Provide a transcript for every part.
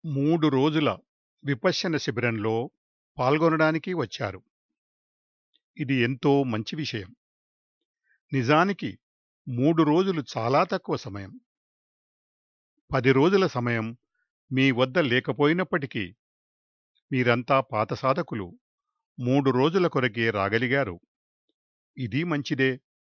మూడు రోజుల విపశ్యన శిబిరంలో పాల్గొనడానికి వచ్చారు. ఇది ఎంతో మంచి విషయం. నిజానికి మూడు రోజులు చాలా తక్కువ సమయం. పది రోజుల సమయం మీ వద్ద లేకపోయినప్పటికీ మీరంతా పాత సాధకులు మూడు రోజుల కొరకే రాగలిగారు. ఇది మంచిదే.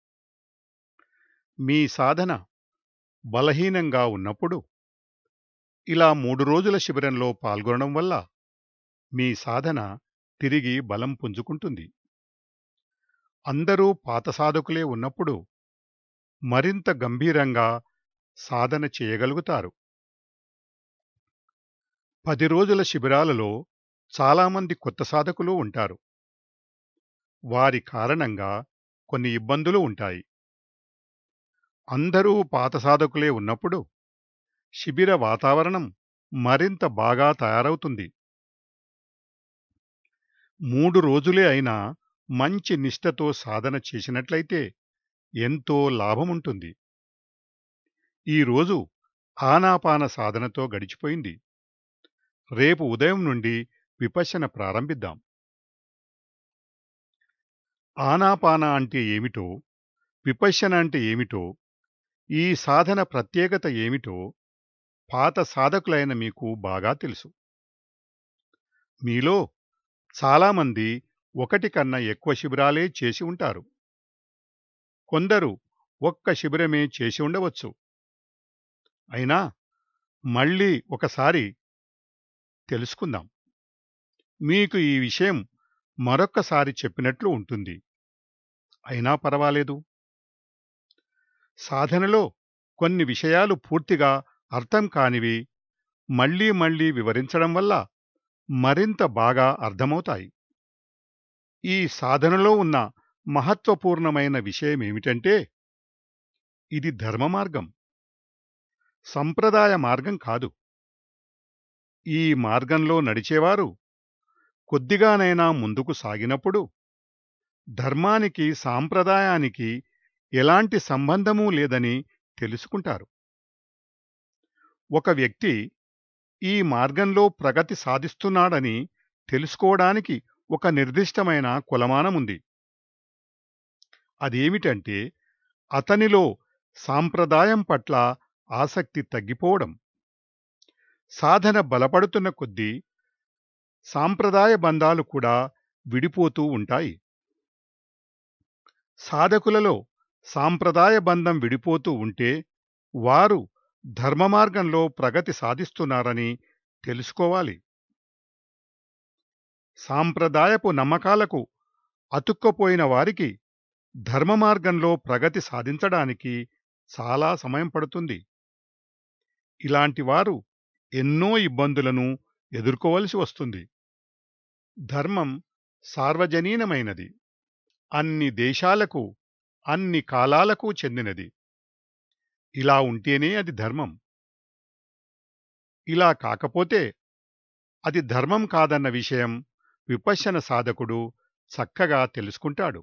మీ సాధన బలహీనంగా ఉన్నప్పుడు ఇలా మూడు రోజుల శిబిరంలో పాల్గొనడం వల్ల మీ సాధన తిరిగి బలం పుంజుకుంటుంది. అందరూ పాత సాధకులే ఉన్నప్పుడు మరింత గంభీరంగా సాధన చేయగలుగుతారు. పది రోజుల శిబిరాలలో చాలామంది కొత్త సాధకులు ఉంటారు. వారి కారణంగా కొన్ని ఇబ్బందులు ఉంటాయి. అందరూ పాత సాధకులే ఉన్నప్పుడు శిబిర వాతావరణం మరింత బాగా తయారవుతుంది. మూడు రోజులే అయినా మంచి నిష్ఠతో సాధన చేసినట్లయితే ఎంతో లాభముంటుంది. ఈరోజు ఆనాపాన సాధనతో గడిచిపోయింది. రేపు ఉదయం నుండి విపశ్యన ప్రారంభిద్దాం. ఆనాపాన అంటే ఏమిటో, విపశ్యన అంటే ఏమిటో, ఈ సాధన ప్రత్యేకత ఏమిటో పాత సాధకులైన మీకు బాగా తెలుసు. మీలో చాలామంది ఒకటి కన్నా ఎక్కువ శిబిరాలే చేసి ఉంటారు. కొందరు ఒక్క శిబిరమే చేసి ఉండవచ్చు. అయినా మళ్ళీ ఒకసారి తెలుసుకుందాం. మీకు ఈ విషయం మరొక్కసారి చెప్పినట్లు ఉంటుంది. అయినా పర్వాలేదు. సాధనలో కొన్ని విషయాలు పూర్తిగా అర్థం కానివి మళ్ళీ మళ్ళీ వివరించడం వల్ల మరింత బాగా అర్థమవుతాయి. ఈ సాధనలో ఉన్న మహత్వపూర్ణమైన విషయమేమిటంటే ఇది ధర్మ మార్గం. సంప్రదాయ మార్గం కాదు. ఈ మార్గంలో నడిచేవారు కొద్దిగానైనా ముందుకు సాగినప్పుడు ధర్మానికి సాంప్రదాయానికి ఎలాంటి సంబంధమూ లేదని తెలుసుకుంటారు. ఒక వ్యక్తి ఈ మార్గంలో ప్రగతి సాధిస్తున్నాడని తెలుసుకోవడానికి ఒక నిర్దిష్టమైన కొలమానముంది. అదేమిటంటే అతనిలో సాంప్రదాయం పట్ల ఆసక్తి తగ్గిపోవడం. సాధన బలపడుతున్న కొద్దీ సాంప్రదాయ బంధాలు కూడా విడిపోతూ ఉంటాయి. సాధకులలో సాంప్రదాయ బంధం విడిపోతూ ఉంటే వారు ధర్మ మార్గంలో ప్రగతి సాధిస్తున్నారని తెలుసుకోవాలి. సాంప్రదాయపు నమ్మకాలకు అతుక్కపోయిన వారికి ధర్మ మార్గంలో ప్రగతి సాధించడానికి చాలా సమయం పడుతుంది. ఇలాంటి వారు ఎన్నో ఇబ్బందులను ఎదుర్కోవలసి వస్తుంది. ధర్మం సార్వజనీనమైనది. అన్ని దేశాలకు, అన్ని కాలాలకు చెందినది. ఇలా ఉంటేనే అది ధర్మం. ఇలా కాకపోతే అది ధర్మం కాదన్న విషయం విపశ్యన సాధకుడు చక్కగా తెలుసుకుంటాడు.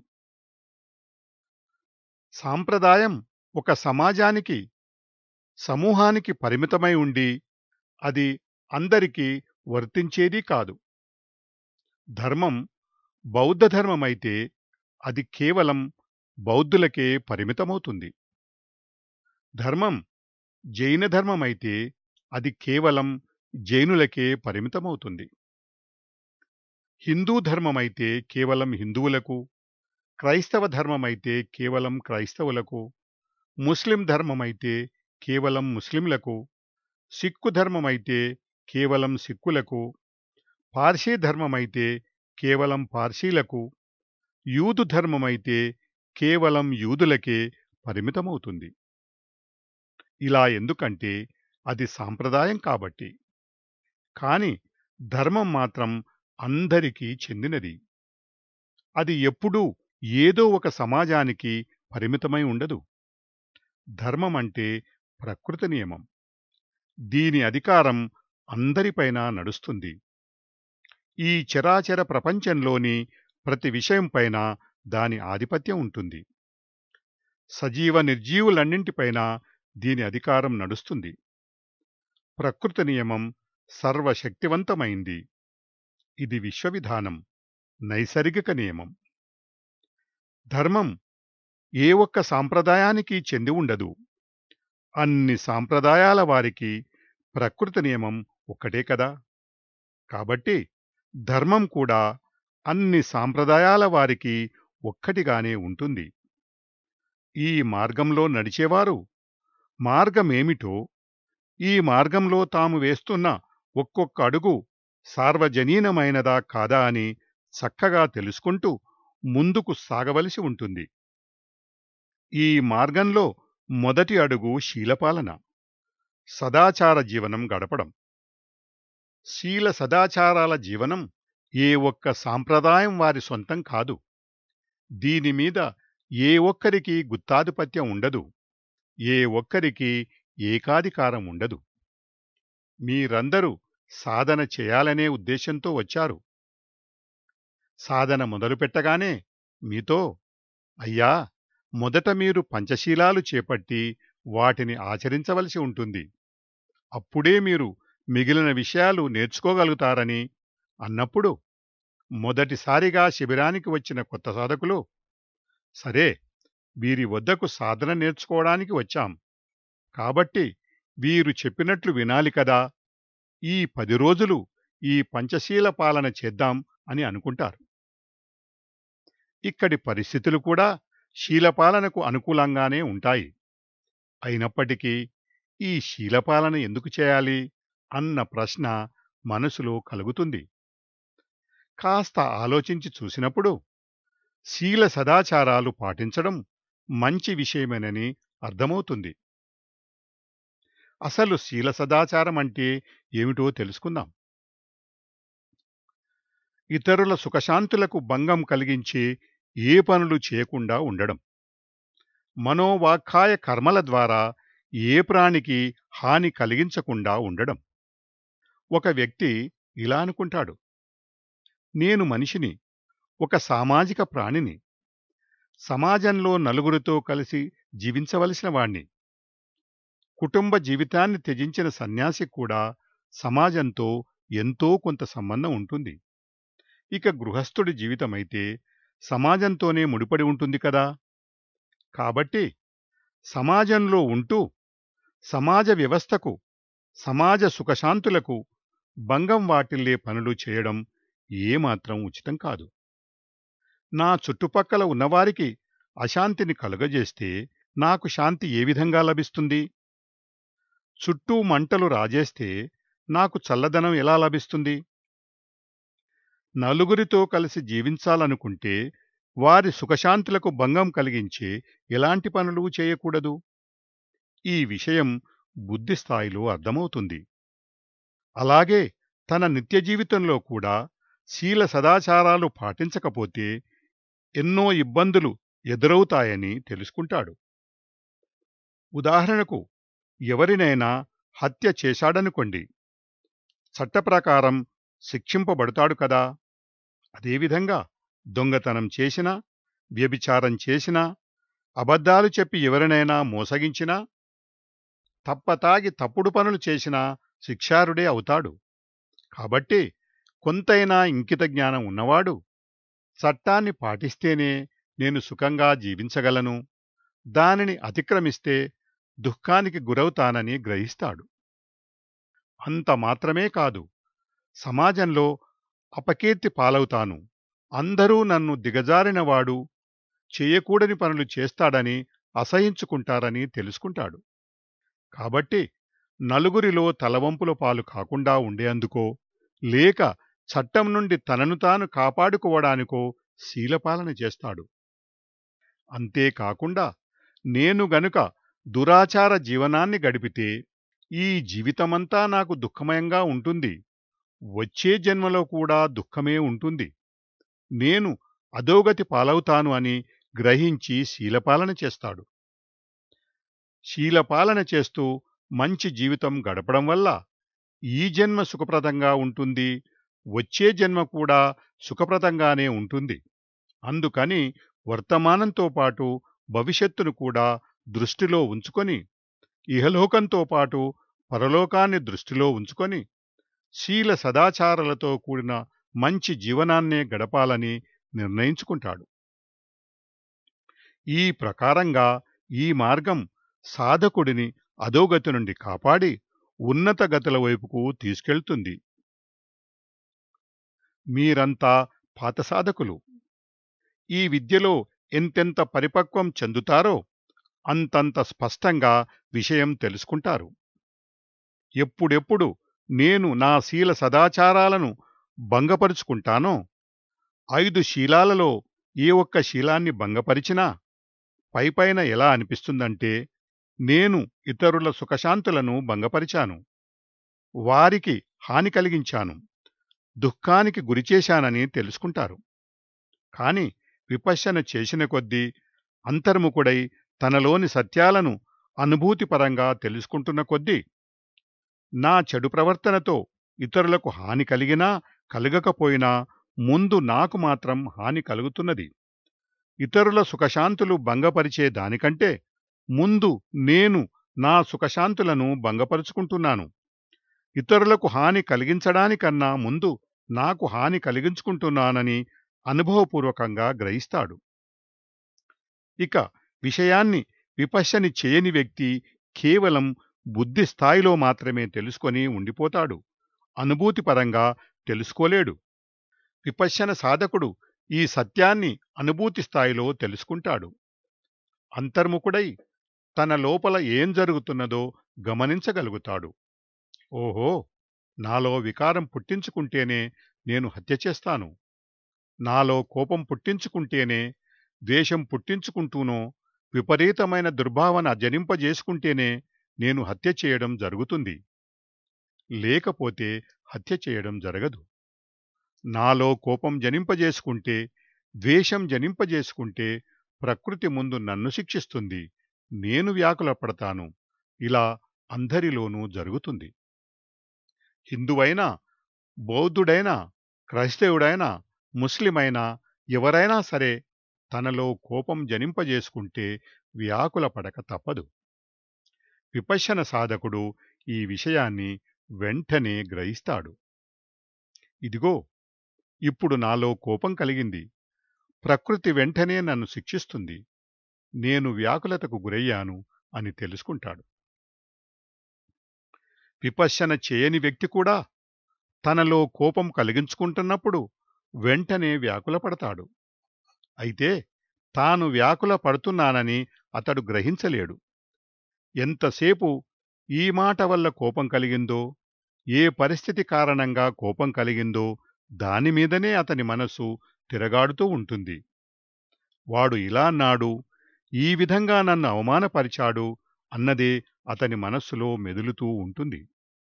సాంప్రదాయం ఒక సమాజానికి, సమూహానికి పరిమితమై ఉండి అది అందరికీ వర్తించేది కాదు. ధర్మం బౌద్ధ ధర్మమైతే అది కేవలం బౌద్ధులకే పరిమితమవుతుంది. ధర్మం జైన ధర్మమైతే అది కేవలం జైనులకే పరిమితమవుతుంది. హిందూ ధర్మమైతే కేవలం హిందువులకు, క్రైస్తవ ధర్మమైతే కేవలం క్రైస్తవులకు, ముస్లిం ధర్మమైతే కేవలం ముస్లింలకు, సిక్కు ధర్మమైతే కేవలం సిక్కులకు, పార్సీ ధర్మమైతే కేవలం పార్సీలకు, యూదు ధర్మమైతే కేవలం యూదులకే పరిమితమవుతుంది. ఇలా ఎందుకంటే అది సాంప్రదాయం కాబట్టి. కాని ధర్మం మాత్రం అందరికీ చెందినది. అది ఎప్పుడూ ఏదో ఒక సమాజానికి పరిమితమై ఉండదు. ధర్మం అంటే ప్రకృతి నియమం. దీని అధికారం అందరిపైన నడుస్తుంది. ఈ చరాచర ప్రపంచంలోని ప్రతి విషయంపైన దాని ఆధిపత్యం ఉంటుంది. సజీవ నిర్జీవులన్నింటిపైన దీని అధికారం నడుస్తుంది. ప్రకృతి నియమం సర్వశక్తివంతమైంది ఇది విశ్వవిధానం నైసర్గిక నియమం ధర్మం ఏ ఒక్క సాంప్రదాయానికి చెంది ఉండదు అన్ని సాంప్రదాయాల వారికి ప్రకృతి నియమం ఒక్కటే కదా కాబట్టి ధర్మం కూడా అన్ని సాంప్రదాయాల వారికి ఒక్కటిగానే ఉంటుంది ఈ మార్గంలో నడిచేవారు మార్గమేమిటో ఈ మార్గంలో తాము వేస్తున్న ఒక్కొక్క అడుగు సార్వజనీనమైనదా కాదా అని చక్కగా తెలుసుకుంటూ ముందుకు సాగవలసి ఉంటుంది ఈ మార్గంలో మొదటి అడుగు శీలపాలన సదాచార జీవనం గడపడం శీల సదాచారాల జీవనం ఏ ఒక్క సాంప్రదాయం వారి సొంతం కాదు దీని మీద ఏ ఒక్కరికి గుత్తాధిపత్యం ఉండదు ఏ ఒక్కరికి ఏకాధికారం ఉండదు మీరందరూ సాధన చేయాలనే ఉద్దేశంతో వచ్చారు సాధన మొదలుపెట్టగానే మీతో అయ్యా మొదట మీరు పంచశీలాలు చేపట్టి వాటిని ఆచరించవలసి ఉంటుంది అప్పుడే మీరు మిగిలిన విషయాలు నేర్చుకోగలుగుతారని అన్నప్పుడు మొదటిసారిగా శిబిరానికి వచ్చిన కొత్త సాధకులు సరే వీరి వద్దకు సాధన నేర్చుకోవడానికి వచ్చాం కాబట్టి వీరు చెప్పినట్లు వినాలి కదా ఈ పది రోజులు ఈ పంచశీల పాలన చేద్దాం అని అనుకుంటారు ఇక్కడి పరిస్థితులు కూడా శీలపాలనకు అనుకూలంగానే ఉంటాయి అయినప్పటికీ ఈ శీలపాలన ఎందుకు చేయాలి అన్న ప్రశ్న మనసులో కలుగుతుంది కాస్త ఆలోచించి చూసినప్పుడు శీల సదాచారాలు పాటించడం మంచి విషయమేనని అర్థమవుతుంది అసలు శీల సదాచారం అంటే ఏమిటో తెలుసుకుందాం ఇతరుల సుఖశాంతులకు భంగం కలిగించే ఏ పనులు చేయకుండా ఉండడం మనోవాక్కాయ కర్మల ద్వారా ఏ ప్రాణికి హాని కలిగించకుండా ఉండడం ఒక వ్యక్తి ఇలా అనుకుంటాడు నేను మనిషిని ఒక సామాజిక ప్రాణిని సమాజంలో నలుగురితో కలిసి జీవించవలసిన వాణ్ణి కుటుంబ జీవితాన్ని త్యజించిన సన్యాసి కూడా సమాజంతో ఎంతో కొంత సంబంధం ఉంటుంది ఇక గృహస్థుడి జీవితమైతే సమాజంతోనే ముడిపడి ఉంటుంది కదా కాబట్టి సమాజంలో ఉంటూ సమాజ వ్యవస్థకు సమాజ సుఖశాంతులకు భంగం వాటిల్లే పనులు చేయడం ఏమాత్రం ఉచితం కాదు నా చుట్టుపక్కల ఉన్నవారికి అశాంతిని కలుగజేస్తే నాకు శాంతి ఏ విధంగా లభిస్తుంది చుట్టూ మంటలు రాజేస్తే నాకు చల్లదనం ఎలా లభిస్తుంది నలుగురితో కలిసి జీవించాలనుకుంటే వారి సుఖశాంతులకు భంగం కలిగించే ఎలాంటి పనులు చేయకూడదు ఈ విషయం బుద్ధి స్థాయిలో అర్థమవుతుంది అలాగే తన నిత్య జీవితంలో కూడా శీల సదాచారాలు పాటించకపోతే ఎన్నో ఇబ్బందులు ఎదురవుతాయని తెలుసుకుంటాడు ఉదాహరణకు ఎవరినైనా హత్య చేశాడనుకోండి చట్టప్రకారం శిక్షింపబడతాడు కదా అదేవిధంగా దొంగతనం చేసినా వ్యభిచారం చేసినా అబద్ధాలు చెప్పి ఎవరినైనా మోసగించినా తప్పతాగి తప్పుడు పనులు చేసినా శిక్షారుడే అవుతాడు కాబట్టి కొంతైనా ఇంకిత జ్ఞానం ఉన్నవాడు చట్టాన్ని పాటిస్తేనే నేను సుఖంగా జీవించగలను దానిని అతిక్రమిస్తే దుఃఖానికి గురవుతానని గ్రహిస్తాడు అంత మాత్రమే కాదు సమాజంలో అపకీర్తి పాలవుతాను అందరూ నన్ను దిగజారినవాడు చేయకూడని పనులు చేస్తాడని అసహించుకుంటారని తెలుసుకుంటాడు కాబట్టి నలుగురిలో తలవంపుల పాలు కాకుండా ఉండేందుకో లేక చట్టం నుండి తనను తాను కాపాడుకోవడానికో శీలపాలన చేస్తాడు అంతేకాకుండా నేను గనుక దురాచార జీవనాన్ని గడిపితే ఈ జీవితమంతా నాకు దుఃఖమయంగా ఉంటుంది వచ్చే జన్మలో కూడా దుఃఖమే ఉంటుంది నేను అధోగతి పాలవుతాను అని గ్రహించి శీలపాలన చేస్తాడు శీలపాలన చేస్తూ మంచి జీవితం గడపడం వల్ల ఈ జన్మ సుఖప్రదంగా ఉంటుంది వచ్చే జన్మ కూడా సుఖప్రదంగానే ఉంటుంది అందుకని వర్తమానంతో పాటు భవిష్యత్తును కూడా దృష్టిలో ఉంచుకొని ఇహలోకంతో పాటు పరలోకాన్ని దృష్టిలో ఉంచుకొని శీల సదాచారాలతో కూడిన మంచి జీవనాన్నే గడపాలని నిర్ణయించుకుంటాడు ఈ ప్రకారంగా ఈ మార్గం సాధకుడిని అధోగతి నుండి కాపాడి ఉన్నత గతుల వైపుకు తీసుకెళ్తుంది మీరంతా పాత సాధకులు ఈ విద్యలో ఎంతెంత పరిపక్వం చెందుతారో అంతంత స్పష్టంగా విషయం తెలుసుకుంటారు ఎప్పుడెప్పుడు నేను నా శీల సదాచారాలను భంగపరుచుకుంటానో ఐదు శీలాలలో ఏ ఒక్క శీలాన్ని భంగపరిచినా పైపైన ఎలా అనిపిస్తుందంటే నేను ఇతరుల సుఖశాంతులను భంగపరిచాను వారికి హాని కలిగించాను దుఃఖానికి గురిచేశానని తెలుసుకుంటారు కాని విపశ్యన చేసిన కొద్దీ అంతర్ముఖుడై తనలోని సత్యాలను అనుభూతిపరంగా తెలుసుకుంటున్న కొద్దీ నా చెడు ప్రవర్తనతో ఇతరులకు హాని కలిగినా కలగకపోయినా ముందు నాకు మాత్రం హాని కలుగుతున్నది ఇతరుల సుఖశాంతులు భంగపరిచే దానికంటే ముందు నేను నా సుఖశాంతులను భంగపరుచుకుంటున్నాను ఇతరులకు హాని కలిగించడానికన్నా ముందు నాకు హాని కలిగించుకుంటున్నానని అనుభవపూర్వకంగా గ్రహిస్తాడు ఇక విషయాన్ని విపశ్యని చేయని వ్యక్తి కేవలం బుద్ధి స్థాయిలో మాత్రమే తెలుసుకొని ఉండిపోతాడు అనుభూతిపరంగా తెలుసుకోలేడు విపశ్యన సాధకుడు ఈ సత్యాన్ని అనుభూతి స్థాయిలో తెలుసుకుంటాడు అంతర్ముఖుడై తన లోపల ఏం జరుగుతున్నదో గమనించగలుగుతాడు ఓహో నాలో వికారం పుట్టించుకుంటేనే నేను హత్య చేస్తాను నాలో కోపం పుట్టించుకుంటేనే ద్వేషం పుట్టించుకుంటూనో విపరీతమైన దుర్భావన జనింపజేసుకుంటేనే నేను హత్య చేయడం జరుగుతుంది లేకపోతే హత్య చేయడం జరగదు నాలో కోపం జనింపజేసుకుంటే ద్వేషం జనింపజేసుకుంటే ప్రకృతి ముందు నన్ను శిక్షిస్తుంది నేను వ్యాకుల పడతాను ఇలా అందరిలోనూ జరుగుతుంది హిందువైనా బౌద్ధుడైనా క్రైస్తవుడైనా ముస్లిమైనా ఎవరైనా సరే తనలో కోపం జనింపజేసుకుంటే వ్యాకుల పడక తప్పదు విపశ్యన సాధకుడు ఈ విషయాన్ని వెంటనే గ్రహిస్తాడు ఇదిగో ఇప్పుడు నాలో కోపం కలిగింది ప్రకృతి వెంటనే నన్ను శిక్షిస్తుంది నేను వ్యాకులతకు గురయ్యాను అని తెలుసుకుంటాడు విపశ్యన చేయని వ్యక్తి కూడా తనలో కోపం కలిగించుకుంటున్నప్పుడు వెంటనే వ్యాకుల పడతాడు అయితే తాను వ్యాకుల పడుతున్నానని అతడు గ్రహించలేడు ఎంతసేపు ఈ మాట వల్ల కోపం కలిగిందో ఏ పరిస్థితి కారణంగా కోపం కలిగిందో దానిమీదనే అతని మనసు తిరగాడుతూ ఉంటుంది వాడు ఇలా అన్నాడు ఈ విధంగా నన్ను అవమానపరిచాడు అన్నదే అతని మనస్సులో మెదులుతూ ఉంటుంది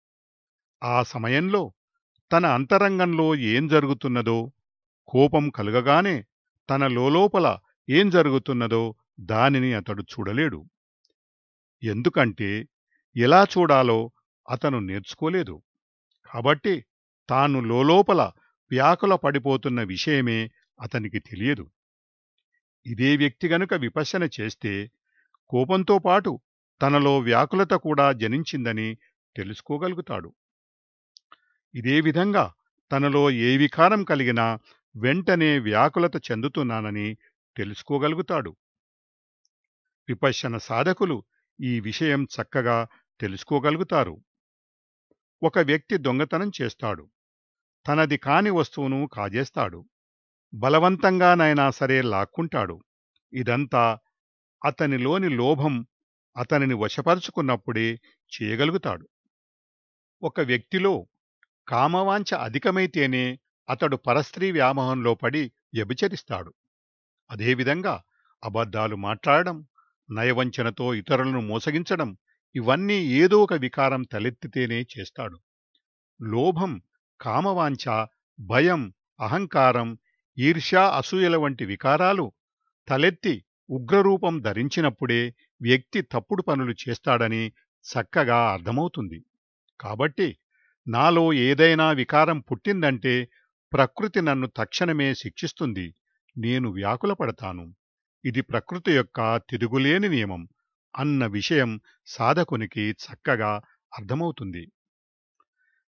ఆ సమయంలో తన అంతరంగంలో ఏం జరుగుతున్నదో కోపం కలగగానే తన లోపల ఏం జరుగుతున్నదో దానిని అతడు చూడలేడు ఎందుకంటే ఎలా చూడాలో అతను నేర్చుకోలేదు కాబట్టి తాను లోపల వ్యాకుల పడిపోతున్న విషయమే అతనికి తెలియదు ఇదే వ్యక్తి గనుక విపశ్యన చేస్తే కోపంతో పాటు తనలో వ్యాకులత కూడా జనించిందని తెలుసుకోగలుగుతాడు ఇదే విధంగా తనలో ఏ వికారం కలిగినా వెంటనే వ్యాకులత చెందుతున్నానని తెలుసుకోగలుగుతాడు విపశ్యన సాధకులు ఈ విషయం చక్కగా తెలుసుకోగలుగుతారు ఒక వ్యక్తి దొంగతనం చేస్తాడు తనది కాని వస్తువును కాజేస్తాడు బలవంతంగానైనా సరే లాక్కుంటాడు ఇదంతా అతనిలోని లోభం అతనిని వశపరుచుకున్నప్పుడే చేయగలుగుతాడు ఒక వ్యక్తిలో కామవాంఛ అధికమైతేనే అతడు పరస్త్రీ వ్యామోహంలో పడి వ్యభిచరిస్తాడు అదేవిధంగా అబద్ధాలు మాట్లాడడం నయవంచనతో ఇతరులను మోసగించడం ఇవన్నీ ఏదో ఒక వికారం తలెత్తితేనే చేస్తాడు లోభం కామవాంఛ భయం అహంకారం ఈర్ష్యా అసూయల వంటి వికారాలు తలెత్తి ఉగ్రరూపం ధరించినప్పుడే వ్యక్తి తప్పుడు పనులు చేస్తాడని చక్కగా అర్థమవుతుంది కాబట్టి నాలో ఏదైనా వికారం పుట్టిందంటే ప్రకృతి నన్ను తక్షణమే శిక్షిస్తుంది నేను వ్యాకుల పడతాను ఇది ప్రకృతి యొక్క తిరుగులేని నియమం అన్న విషయం సాధకునికి చక్కగా అర్థమవుతుంది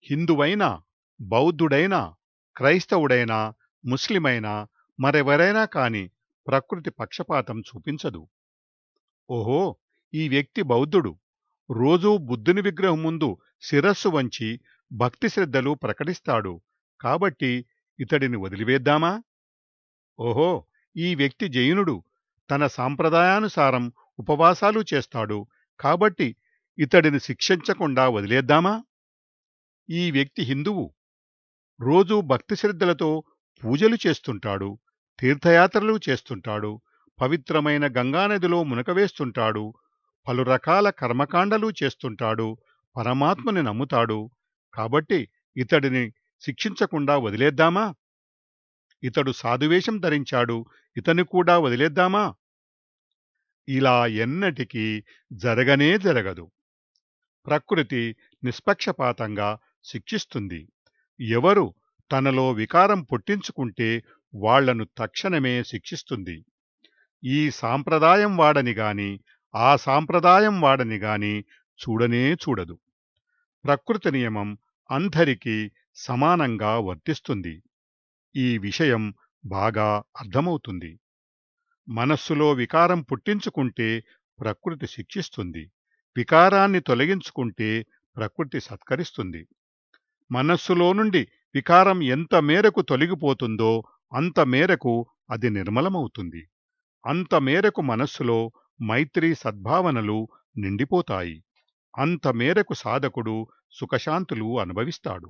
హిందువైనా బౌద్ధుడైనా క్రైస్తవుడైనా ముస్లిమైనా మరెవరైనా కాని ప్రకృతి పక్షపాతం చూపించదు ఓహో ఈ వ్యక్తి బౌద్ధుడు రోజూ బుద్ధుని విగ్రహం ముందు శిరస్సు వంచి భక్తి శ్రద్ధలు ప్రకటిస్తాడు కాబట్టి ఇతడిని వదిలివేద్దామా ఓహో ఈ వ్యక్తి జైనుడు తన సాంప్రదాయానుసారం ఉపవాసాలు చేస్తాడు కాబట్టి ఇతడిని శిక్షించకుండా వదిలేద్దామా ఈ వ్యక్తి హిందువు రోజూ భక్తి శ్రద్ధలతో పూజలు చేస్తుంటాడు తీర్థయాత్రలు చేస్తుంటాడు పవిత్రమైన గంగానదిలో మునకవేస్తుంటాడు పలు రకాల కర్మకాండలు చేస్తుంటాడు పరమాత్మని నమ్ముతాడు కాబట్టి ఇతడిని శిక్షించకుండా వదిలేద్దామా ఇతడు సాధువేషం ధరించాడు ఇతని కూడా వదిలేద్దామా ఇలా ఎన్నటికీ జరగనే జరగదు ప్రకృతి నిష్పక్షపాతంగా శిక్షిస్తుంది ఎవరు తనలో వికారం పుట్టించుకుంటే వాళ్లను తక్షణమే శిక్షిస్తుంది ఈ సాంప్రదాయం వాడని గాని ఆ సాంప్రదాయం వాడని గాని చూడనే చూడదు ప్రకృతి నియమం అందరికీ సమానంగా వర్తిస్తుంది ఈ విషయం బాగా అర్థమవుతుంది మనస్సులో వికారం పుట్టించుకుంటే ప్రకృతి శిక్షిస్తుంది వికారాన్ని తొలగించుకుంటే ప్రకృతి సత్కరిస్తుంది మనస్సులో నుండి వికారం ఎంత మేరకు తొలగిపోతుందో అంత మేరకు అది నిర్మలమవుతుంది అంత మేరకు మనస్సులో మైత్రి సద్భావనలు నిండిపోతాయి అంత మేరకు సాధకుడు సుఖశాంతులు అనుభవిస్తాడు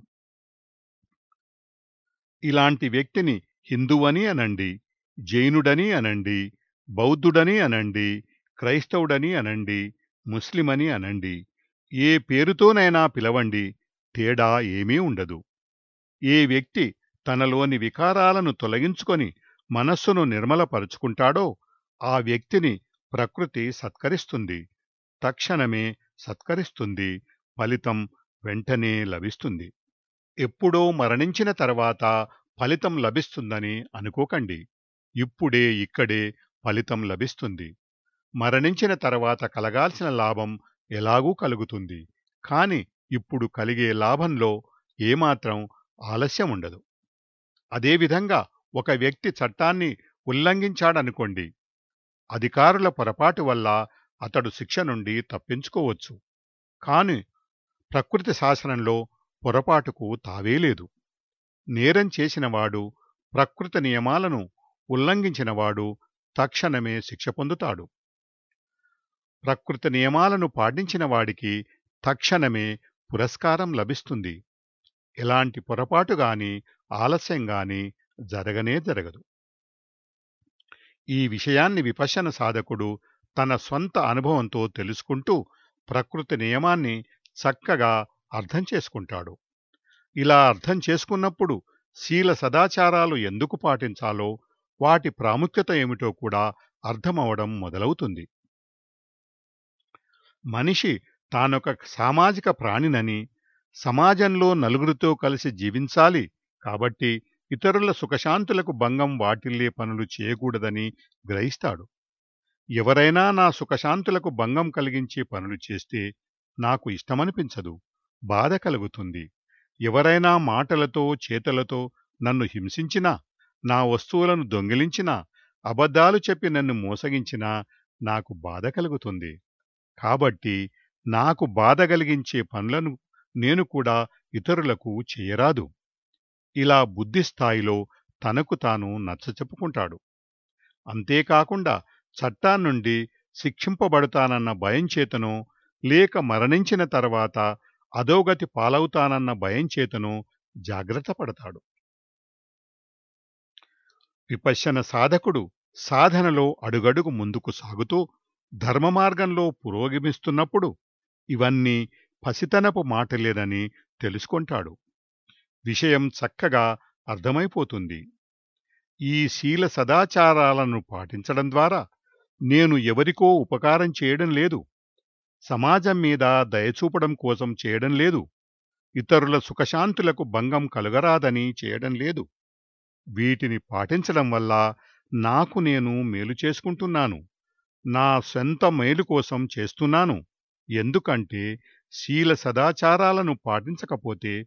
ఇలాంటి వ్యక్తిని హిందువని అనండి జైనుడని అనండి బౌద్ధుడని అనండి క్రైస్తవుడని అనండి ముస్లిమని అనండి ఏ పేరుతోనైనా పిలవండి తేడా ఏమీ ఉండదు ఏ వ్యక్తి తనలోని వికారాలను తొలగించుకొని మనస్సును నిర్మలపరుచుకుంటాడో ఆ వ్యక్తిని ప్రకృతి సత్కరిస్తుంది తక్షణమే సత్కరిస్తుంది ఫలితం వెంటనే లభిస్తుంది ఎప్పుడో మరణించిన తర్వాత ఫలితం లభిస్తుందని అనుకోకండి ఇప్పుడే ఇక్కడే ఫలితం లభిస్తుంది మరణించిన తర్వాత కలగాల్సిన లాభం ఎలాగూ కలుగుతుంది కాని ఇప్పుడు కలిగే లాభంలో ఏమాత్రం ఆలస్యం ఉండదు అదేవిధంగా ఒక వ్యక్తి చట్టాన్ని ఉల్లంఘించాడనుకోండి అధికారుల పొరపాటు వల్ల అతడు శిక్ష నుండి తప్పించుకోవచ్చు కాని ప్రకృతి శాసనంలో పొరపాటుకు తావేలేదు నేరం చేసినవాడు ప్రకృతి నియమాలను ఉల్లంఘించినవాడు తక్షణమే శిక్ష పొందుతాడు ప్రకృతి నియమాలను పాటించిన వాడికి తక్షణమే పురస్కారం లభిస్తుంది ఎలాంటి పొరపాటు గాని ఆలస్యం గాని జరగనే జరగదు ఈ విషయాన్ని విపశన సాధకుడు తన స్వంత అనుభవంతో తెలుసుకుంటూ ప్రకృతి నియమాన్ని చక్కగా అర్థం చేసుకుంటాడు ఇలా అర్థం చేసుకున్నప్పుడు శీల సదాచారాలు ఎందుకు పాటించాలో వాటి ప్రాముఖ్యత ఏమిటో కూడా అర్థమవడం మొదలవుతుంది మనిషి తానొక సామాజిక ప్రాణినని సమాజంలో నలుగురితో కలిసి జీవించాలి కాబట్టి ఇతరుల సుఖశాంతులకు భంగం వాటిల్లే పనులు చేయకూడదని గ్రహిస్తాడు ఎవరైనా నా సుఖశాంతులకు భంగం కలిగించే పనులు చేస్తే నాకు ఇష్టమనిపించదు బాధ కలుగుతుంది ఎవరైనా మాటలతో చేతలతో నన్ను హింసించినా నా వస్తువులను దొంగిలించినా అబద్ధాలు చెప్పి నన్ను మోసగించినా నాకు బాధ కలుగుతుంది కాబట్టి నాకు బాధ కలిగించే పనులను నేను కూడా ఇతరులకు చేయరాదు ఇలా బుద్ధి స్థాయిలో తనకు తాను నచ్చచెప్పుకుంటాడు అంతేకాకుండా చట్టాన్నుండి శిక్షింపబడతానన్న భయం చేతనో లేక మరణించిన తర్వాత అధోగతి పాలవుతానన్న భయం చేతనో జాగ్రత్త పడతాడు విపశ్యన సాధకుడు సాధనలో అడుగడుగు ముందుకు సాగుతూ ధర్మ మార్గంలో పురోగమిస్తున్నప్పుడు ఇవన్నీ పసితనపు మాటలేనని తెలుసుకుంటాడు విషయం చక్కగా అర్థమైపోతుంది ఈ శీల సదాచారాలను పాటించడం ద్వారా నేను ఎవరికో ఉపకారం చేయడం లేదు సమాజం మీద దయచూపడం కోసం చేయడం లేదు ఇతరుల సుఖశాంతులకు భంగం కలుగరాదని చేయడం లేదు వీటిని పాటించడం వల్ల నాకు నేను మేలు చేసుకుంటున్నాను నా సొంత మేలు కోసం చేస్తున్నాను ఎందుకంటే శీల సదాచారాలను పాటించకపోతే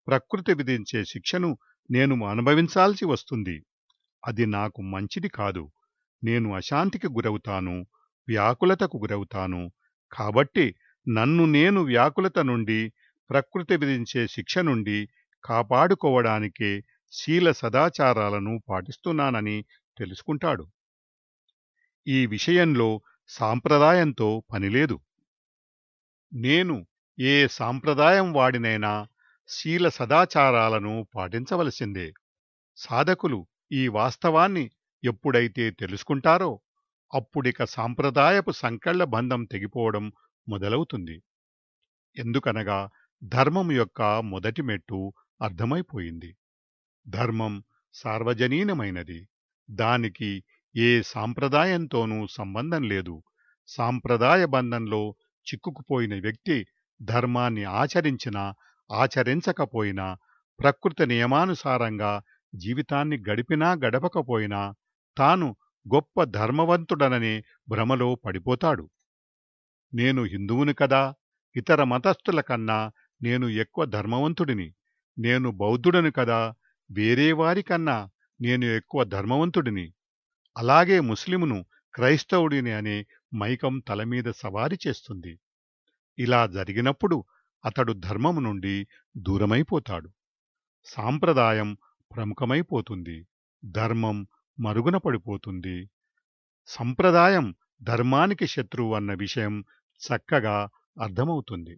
ప్రకృతి విధించే శిక్షను నేను అనుభవించాల్సి వస్తుంది అది నాకు మంచిది కాదు నేను అశాంతికి గురవుతాను వ్యాకులతకు గురవుతాను కాబట్టి నన్ను నేను వ్యాకులత నుండి ప్రకృతి విధించే శిక్ష నుండి కాపాడుకోవడానికే శీల సదాచారాలను పాటిస్తున్నానని తెలుసుకుంటాడు ఈ విషయంలో సాంప్రదాయంతో పనిలేదు నేను ఏ సాంప్రదాయం వాడినైనా శీల సదాచారాలను పాటించవలసిందే సాధకులు ఈ వాస్తవాన్ని ఎప్పుడైతే తెలుసుకుంటారో అప్పుడిక సాంప్రదాయపు సంకళ్ళ బంధం తెగిపోవడం మొదలవుతుంది ఎందుకనగా ధర్మం యొక్క మొదటి మెట్టు అర్థమైపోయింది ధర్మం సార్వజనీనమైనది దానికి ఏ సాంప్రదాయంతోనూ సంబంధం లేదు సాంప్రదాయ బంధంలో చిక్కుకుపోయిన వ్యక్తి ధర్మాన్ని ఆచరించినా ఆచరించకపోయినా ప్రకృతి నియమానుసారంగా జీవితాన్ని గడిపినా గడపకపోయినా తాను గొప్ప ధర్మవంతుడననే భ్రమలో పడిపోతాడు నేను హిందువుని కదా ఇతర మతస్థుల కన్నా నేను ఎక్కువ ధర్మవంతుడిని నేను బౌద్ధుడను కదా వేరే వారికన్నా నేను ఎక్కువ ధర్మవంతుడిని అలాగే ముస్లిమును క్రైస్తవుడిని అనే మైకం తలమీద సవారి చేస్తుంది ఇలా జరిగినప్పుడు అతడు ధర్మము నుండి దూరమైపోతాడు సాంప్రదాయం ప్రముఖమైపోతుంది ధర్మం మరుగున పడిపోతుంది సంప్రదాయం ధర్మానికి శత్రువు అన్న విషయం చక్కగా అర్థమవుతుంది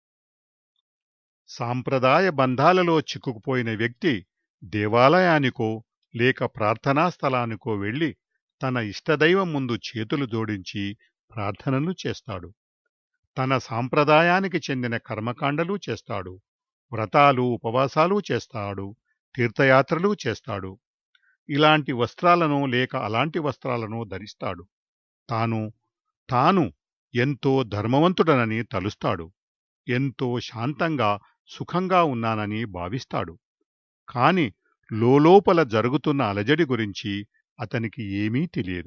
సాంప్రదాయ బంధాలలో చిక్కుకుపోయిన వ్యక్తి దేవాలయానికో లేక ప్రార్థనా స్థలానికో వెళ్ళి తన ఇష్టదైవం ముందు చేతులు జోడించి ప్రార్థనలు చేస్తాడు తన సాంప్రదాయానికి చెందిన కర్మకాండలు చేస్తాడు వ్రతాలు ఉపవాసాలు చేస్తాడు తీర్థయాత్రలు చేస్తాడు ఇలాంటి వస్త్రాలను లేక అలాంటి వస్త్రాలను ధరిస్తాడు తాను తాను ఎంతో ధర్మవంతుడనని తలుస్తాడు ఎంతో శాంతంగా సుఖంగా ఉన్నానని భావిస్తాడు కాని లోలోపల జరుగుతున్న అలజడి గురించి అతనికి ఏమీ తెలియదు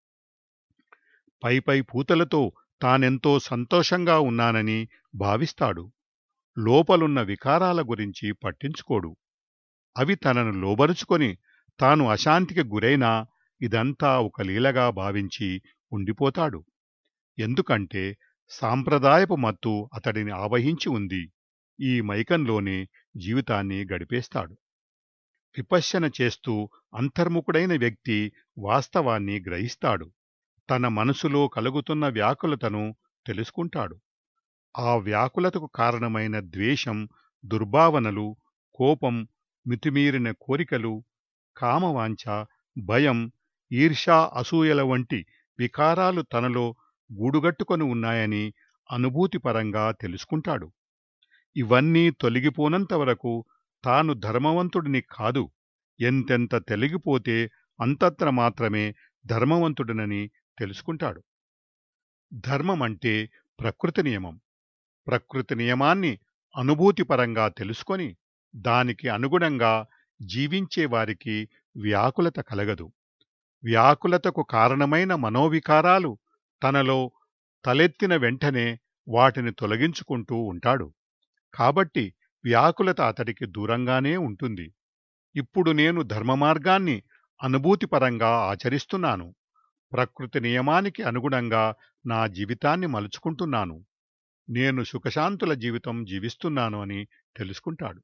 పైపై పూతలతో తానెంతో సంతోషంగా ఉన్నానని భావిస్తాడు లోపలున్న వికారాల గురించి పట్టించుకోడు అవి తనను లోబరుచుకొని తాను అశాంతికి గురైనా ఇదంతా ఒక లీలగా భావించి ఉండిపోతాడు ఎందుకంటే సాంప్రదాయపు మత్తు అతడిని ఆవహించి ఉంది ఈ మైకంలోనే జీవితాన్ని గడిపేస్తాడు విపశ్యన చేస్తూ అంతర్ముఖుడైన వ్యక్తి వాస్తవాన్ని గ్రహిస్తాడు తన మనసులో కలుగుతున్న వ్యాకులతను తెలుసుకుంటాడు ఆ వ్యాకులతకు కారణమైన ద్వేషం దుర్భావనలు కోపం మితిమీరిన కోరికలు కామవాంఛ భయం ఈర్షా అసూయల వంటి వికారాలు తనలో గూడుగట్టుకొని ఉన్నాయని అనుభూతిపరంగా తెలుసుకుంటాడు ఇవన్నీ తొలగిపోనంత వరకు తాను ధర్మవంతుడిని కాదు ఎంతెంత తెలిగిపోతే అంతత్ర మాత్రమే ధర్మవంతుడినని తెలుసుకుంటాడు ధర్మం అంటే ప్రకృతి నియమం ప్రకృతి నియమాన్ని అనుభూతిపరంగా తెలుసుకొని దానికి అనుగుణంగా జీవించే వారికి వ్యాకులత కలగదు వ్యాకులతకు కారణమైన మనోవికారాలు తనలో తలెత్తిన వెంటనే వాటిని తొలగించుకుంటూ ఉంటాడు కాబట్టి వ్యాకులత అతడికి దూరంగానే ఉంటుంది ఇప్పుడు నేను ధర్మ మార్గాన్ని అనుభూతిపరంగా ఆచరిస్తున్నాను ప్రకృతి నియమానికి అనుగుణంగా నా జీవితాన్ని మలుచుకుంటున్నాను నేను సుఖశాంతుల జీవితం జీవిస్తున్నాను అని తెలుసుకుంటాడు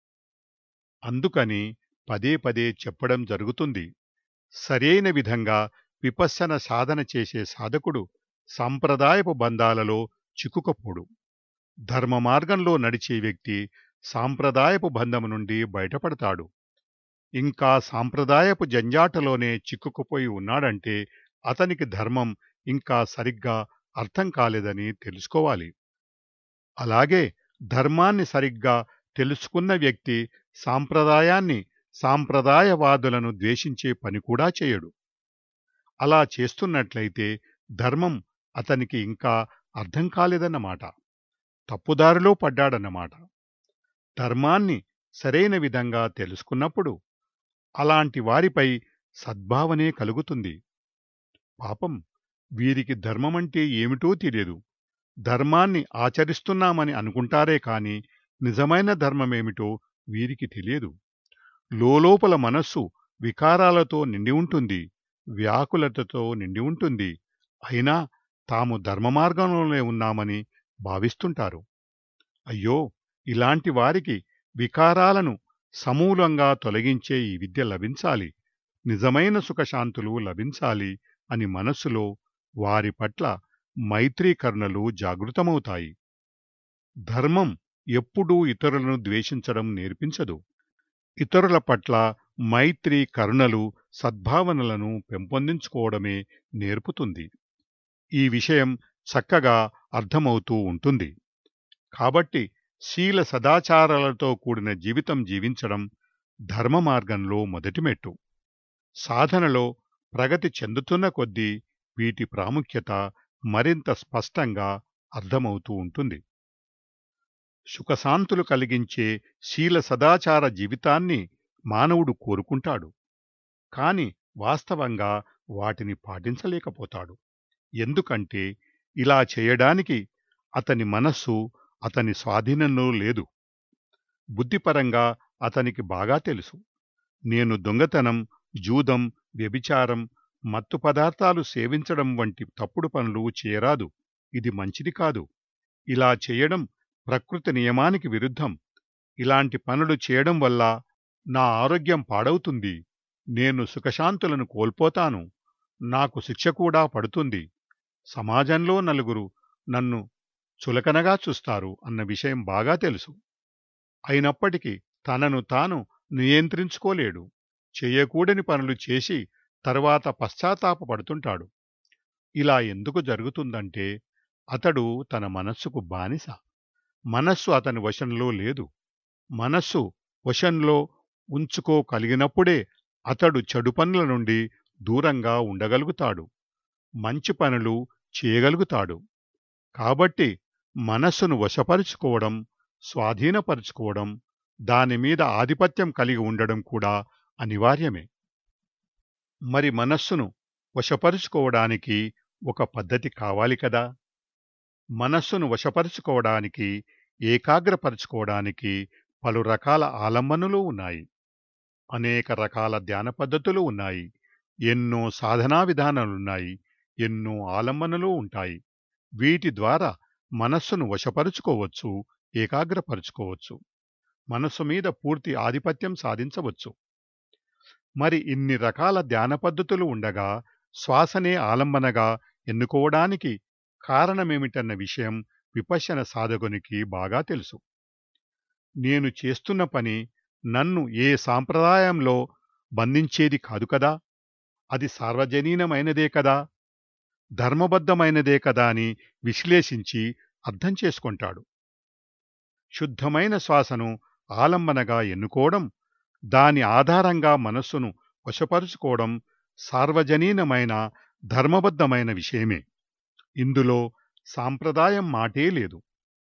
అందుకని పదే పదే చెప్పడం జరుగుతుంది సరైన విధంగా విపස්සన సాధన చేసే సాధకుడు సాంప్రదాయపు బంధాలలో చిక్కుకపోడు ధర్మ మార్గంలో నడిచే వ్యక్తి సాంప్రదాయపు బంధము నుండి బయటపడతాడు ఇంకా సాంప్రదాయపు జంజాటలోనే చిక్కుకుపోయి ఉన్నాడంటే అతనికి ధర్మం ఇంకా సరిగ్గా అర్థం కాలేదని తెలుసుకోవాలి అలాగే ధర్మాన్ని సరిగ్గా తెలుసుకున్న వ్యక్తి సాంప్రదాయాన్ని సాంప్రదాయవాదులను ద్వేషించే పని కూడా చేయడు అలా చేస్తున్నట్లయితే ధర్మం అతనికి ఇంకా అర్థం కాలేదన్నమాట తప్పుదారిలో పడ్డాడన్నమాట ధర్మాన్ని సరైన విధంగా తెలుసుకున్నప్పుడు అలాంటి వారిపై సద్భావనే కలుగుతుంది పాపం వీరికి ధర్మమంటే ఏమిటో తెలియదు ధర్మాన్ని ఆచరిస్తున్నామని అనుకుంటారే కాని నిజమైన ధర్మమేమిటో వీరికి తెలియదు లోలోపల మనస్సు వికారాలతో నిండి ఉంటుంది వ్యాకులతతో నిండి ఉంటుంది అయినా తాము ధర్మ మార్గంలోనే ఉన్నామని భావిస్తుంటారు అయ్యో ఇలాంటి వారికి వికారాలను సమూలంగా తొలగించే ఈ విద్య లభించాలి నిజమైన సుఖశాంతులు లభించాలి అని మనస్సులో వారి పట్ల మైత్రీకరుణలు జాగృతమవుతాయి ధర్మం ఎప్పుడూ ఇతరులను ద్వేషించడం నేర్పించదు ఇతరుల పట్ల మైత్రి కరుణలు సద్భావనలను పెంపొందించుకోవడమే నేర్పుతుంది ఈ విషయం చక్కగా అర్థమవుతూ ఉంటుంది కాబట్టి శీల సదాచారాలతో కూడిన జీవితం జీవించడం ధర్మ మార్గంలో మొదటి మెట్టు సాధనలో ప్రగతి చెందుతున్న కొద్దీ వీటి ప్రాముఖ్యత మరింత స్పష్టంగా అర్థమవుతూ ఉంటుంది సుఖశాంతులు కలిగించే శీల సదాచార జీవితాన్ని మానవుడు కోరుకుంటాడు కాని వాస్తవంగా వాటిని పాటించలేకపోతాడు ఎందుకంటే ఇలా చేయడానికి అతని మనస్సు అతని స్వాధీనంలో లేదు బుద్ధిపరంగా అతనికి బాగా తెలుసు నేను దొంగతనం జూదం వ్యభిచారం మత్తు పదార్థాలు సేవించడం వంటి తప్పుడు పనులు చేయరాదు ఇది మంచిది కాదు ఇలా చేయడం ప్రకృతి నియమానికి విరుద్ధం ఇలాంటి పనులు చేయడం వల్ల నా ఆరోగ్యం పాడవుతుంది నేను సుఖశాంతులను కోల్పోతాను నాకు శిక్ష కూడా పడుతుంది సమాజంలో నలుగురు నన్ను చులకనగా చూస్తారు అన్న విషయం బాగా తెలుసు అయినప్పటికీ తనను తాను నియంత్రించుకోలేడు చేయకూడని పనులు చేసి తర్వాత పశ్చాత్తాపపడుతుంటాడు ఇలా ఎందుకు జరుగుతుందంటే అతడు తన మనస్సుకు బానిస మనస్సు అతని వశంలో లేదు మనస్సు వశంలో ఉంచుకోగలిగినప్పుడే అతడు చెడు పనుల నుండి దూరంగా ఉండగలుగుతాడు మంచి పనులు చేయగలుగుతాడు కాబట్టి మనస్సును వశపరుచుకోవడం స్వాధీనపరుచుకోవడం దానిమీద ఆధిపత్యం కలిగి ఉండడం కూడా అనివార్యమే మరి మనస్సును వశపరుచుకోవడానికి ఒక పద్ధతి కావాలి కదా మనస్సును వశపరుచుకోవడానికి ఏకాగ్రపరుచుకోవడానికి పలు రకాల ఆలంబనలు ఉన్నాయి అనేక రకాల ధ్యాన పద్ధతులు ఉన్నాయి ఎన్నో సాధనా విధానాలున్నాయి ఎన్నో ఆలంబనలు ఉంటాయి వీటి ద్వారా మనస్సును వశపరుచుకోవచ్చు ఏకాగ్రపరుచుకోవచ్చు మనస్సు మీద పూర్తి ఆధిపత్యం సాధించవచ్చు మరి ఇన్ని రకాల ధ్యాన పద్ధతులు ఉండగా శ్వాసనే ఆలంబనగా ఎన్నుకోవడానికి కారణమేమిటన్న విషయం విపశ్యన సాధకునికి బాగా తెలుసు నేను చేస్తున్న పని నన్ను ఏ సాంప్రదాయంలో బంధించేది కాదు కదా అది సార్వజనీనమైనదే కదా ధర్మబద్ధమైనదే కదా అని విశ్లేషించి అర్థం చేసుకుంటాడు శుద్ధమైన శ్వాసను ఆలంబనగా ఎన్నుకోవడం దాని ఆధారంగా మనస్సును వశపరుచుకోవడం సార్వజనీనమైన ధర్మబద్ధమైన విషయమే ఇందులో సాంప్రదాయం మాటే లేదు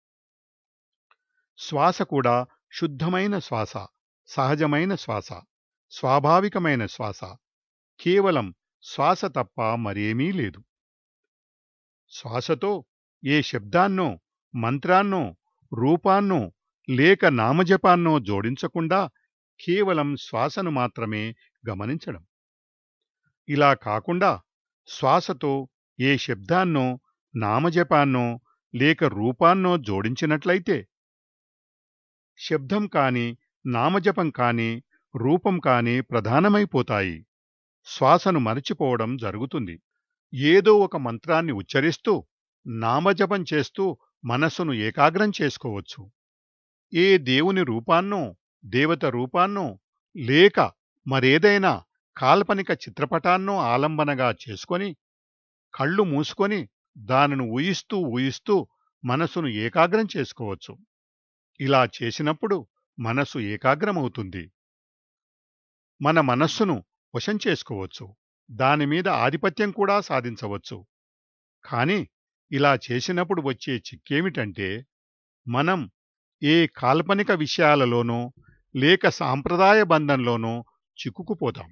శ్వాస కూడా శుద్ధమైన శ్వాస సహజమైన శ్వాస స్వాభావికమైన శ్వాస కేవలం శ్వాస తప్ప మరేమీ లేదు శ్వాసతో ఏ శబ్దాన్నో మంత్రాన్నో రూపాన్నో లేక నామజపాన్నో జోడించకుండా కేవలం శ్వాసను మాత్రమే గమనించడం ఇలా కాకుండా శ్వాసతో ఏ శబ్దాన్నో నామజపాన్నో లేక రూపాన్నో జోడించినట్లయితే శబ్దం కాని నామజపం కాని రూపం కాని ప్రధానమైపోతాయి శ్వాసను మరచిపోవడం జరుగుతుంది ఏదో ఒక మంత్రాన్ని ఉచ్చరిస్తూ నామజపం చేస్తూ మనస్సును ఏకాగ్రం చేసుకోవచ్చు ఏ దేవుని రూపాన్నో దేవత రూపాన్నో లేక మరేదైనా కాల్పనిక చిత్రపటాన్నో ఆలంబనగా చేసుకొని కళ్ళు మూసుకొని దానిని ఊయిస్తూ ఊయిస్తూ మనసును ఏకాగ్రం చేసుకోవచ్చు ఇలా చేసినప్పుడు మనస్సు ఏకాగ్రమవుతుంది మన మనస్సును వశం చేసుకోవచ్చు దానిమీద ఆధిపత్యం కూడా సాధించవచ్చు కాని ఇలా చేసినప్పుడు వచ్చే చిక్కేమిటంటే మనం ఏ కాల్పనిక విషయాలలోనో లేక సాంప్రదాయ బంధంలోనో చిక్కుకుపోతాం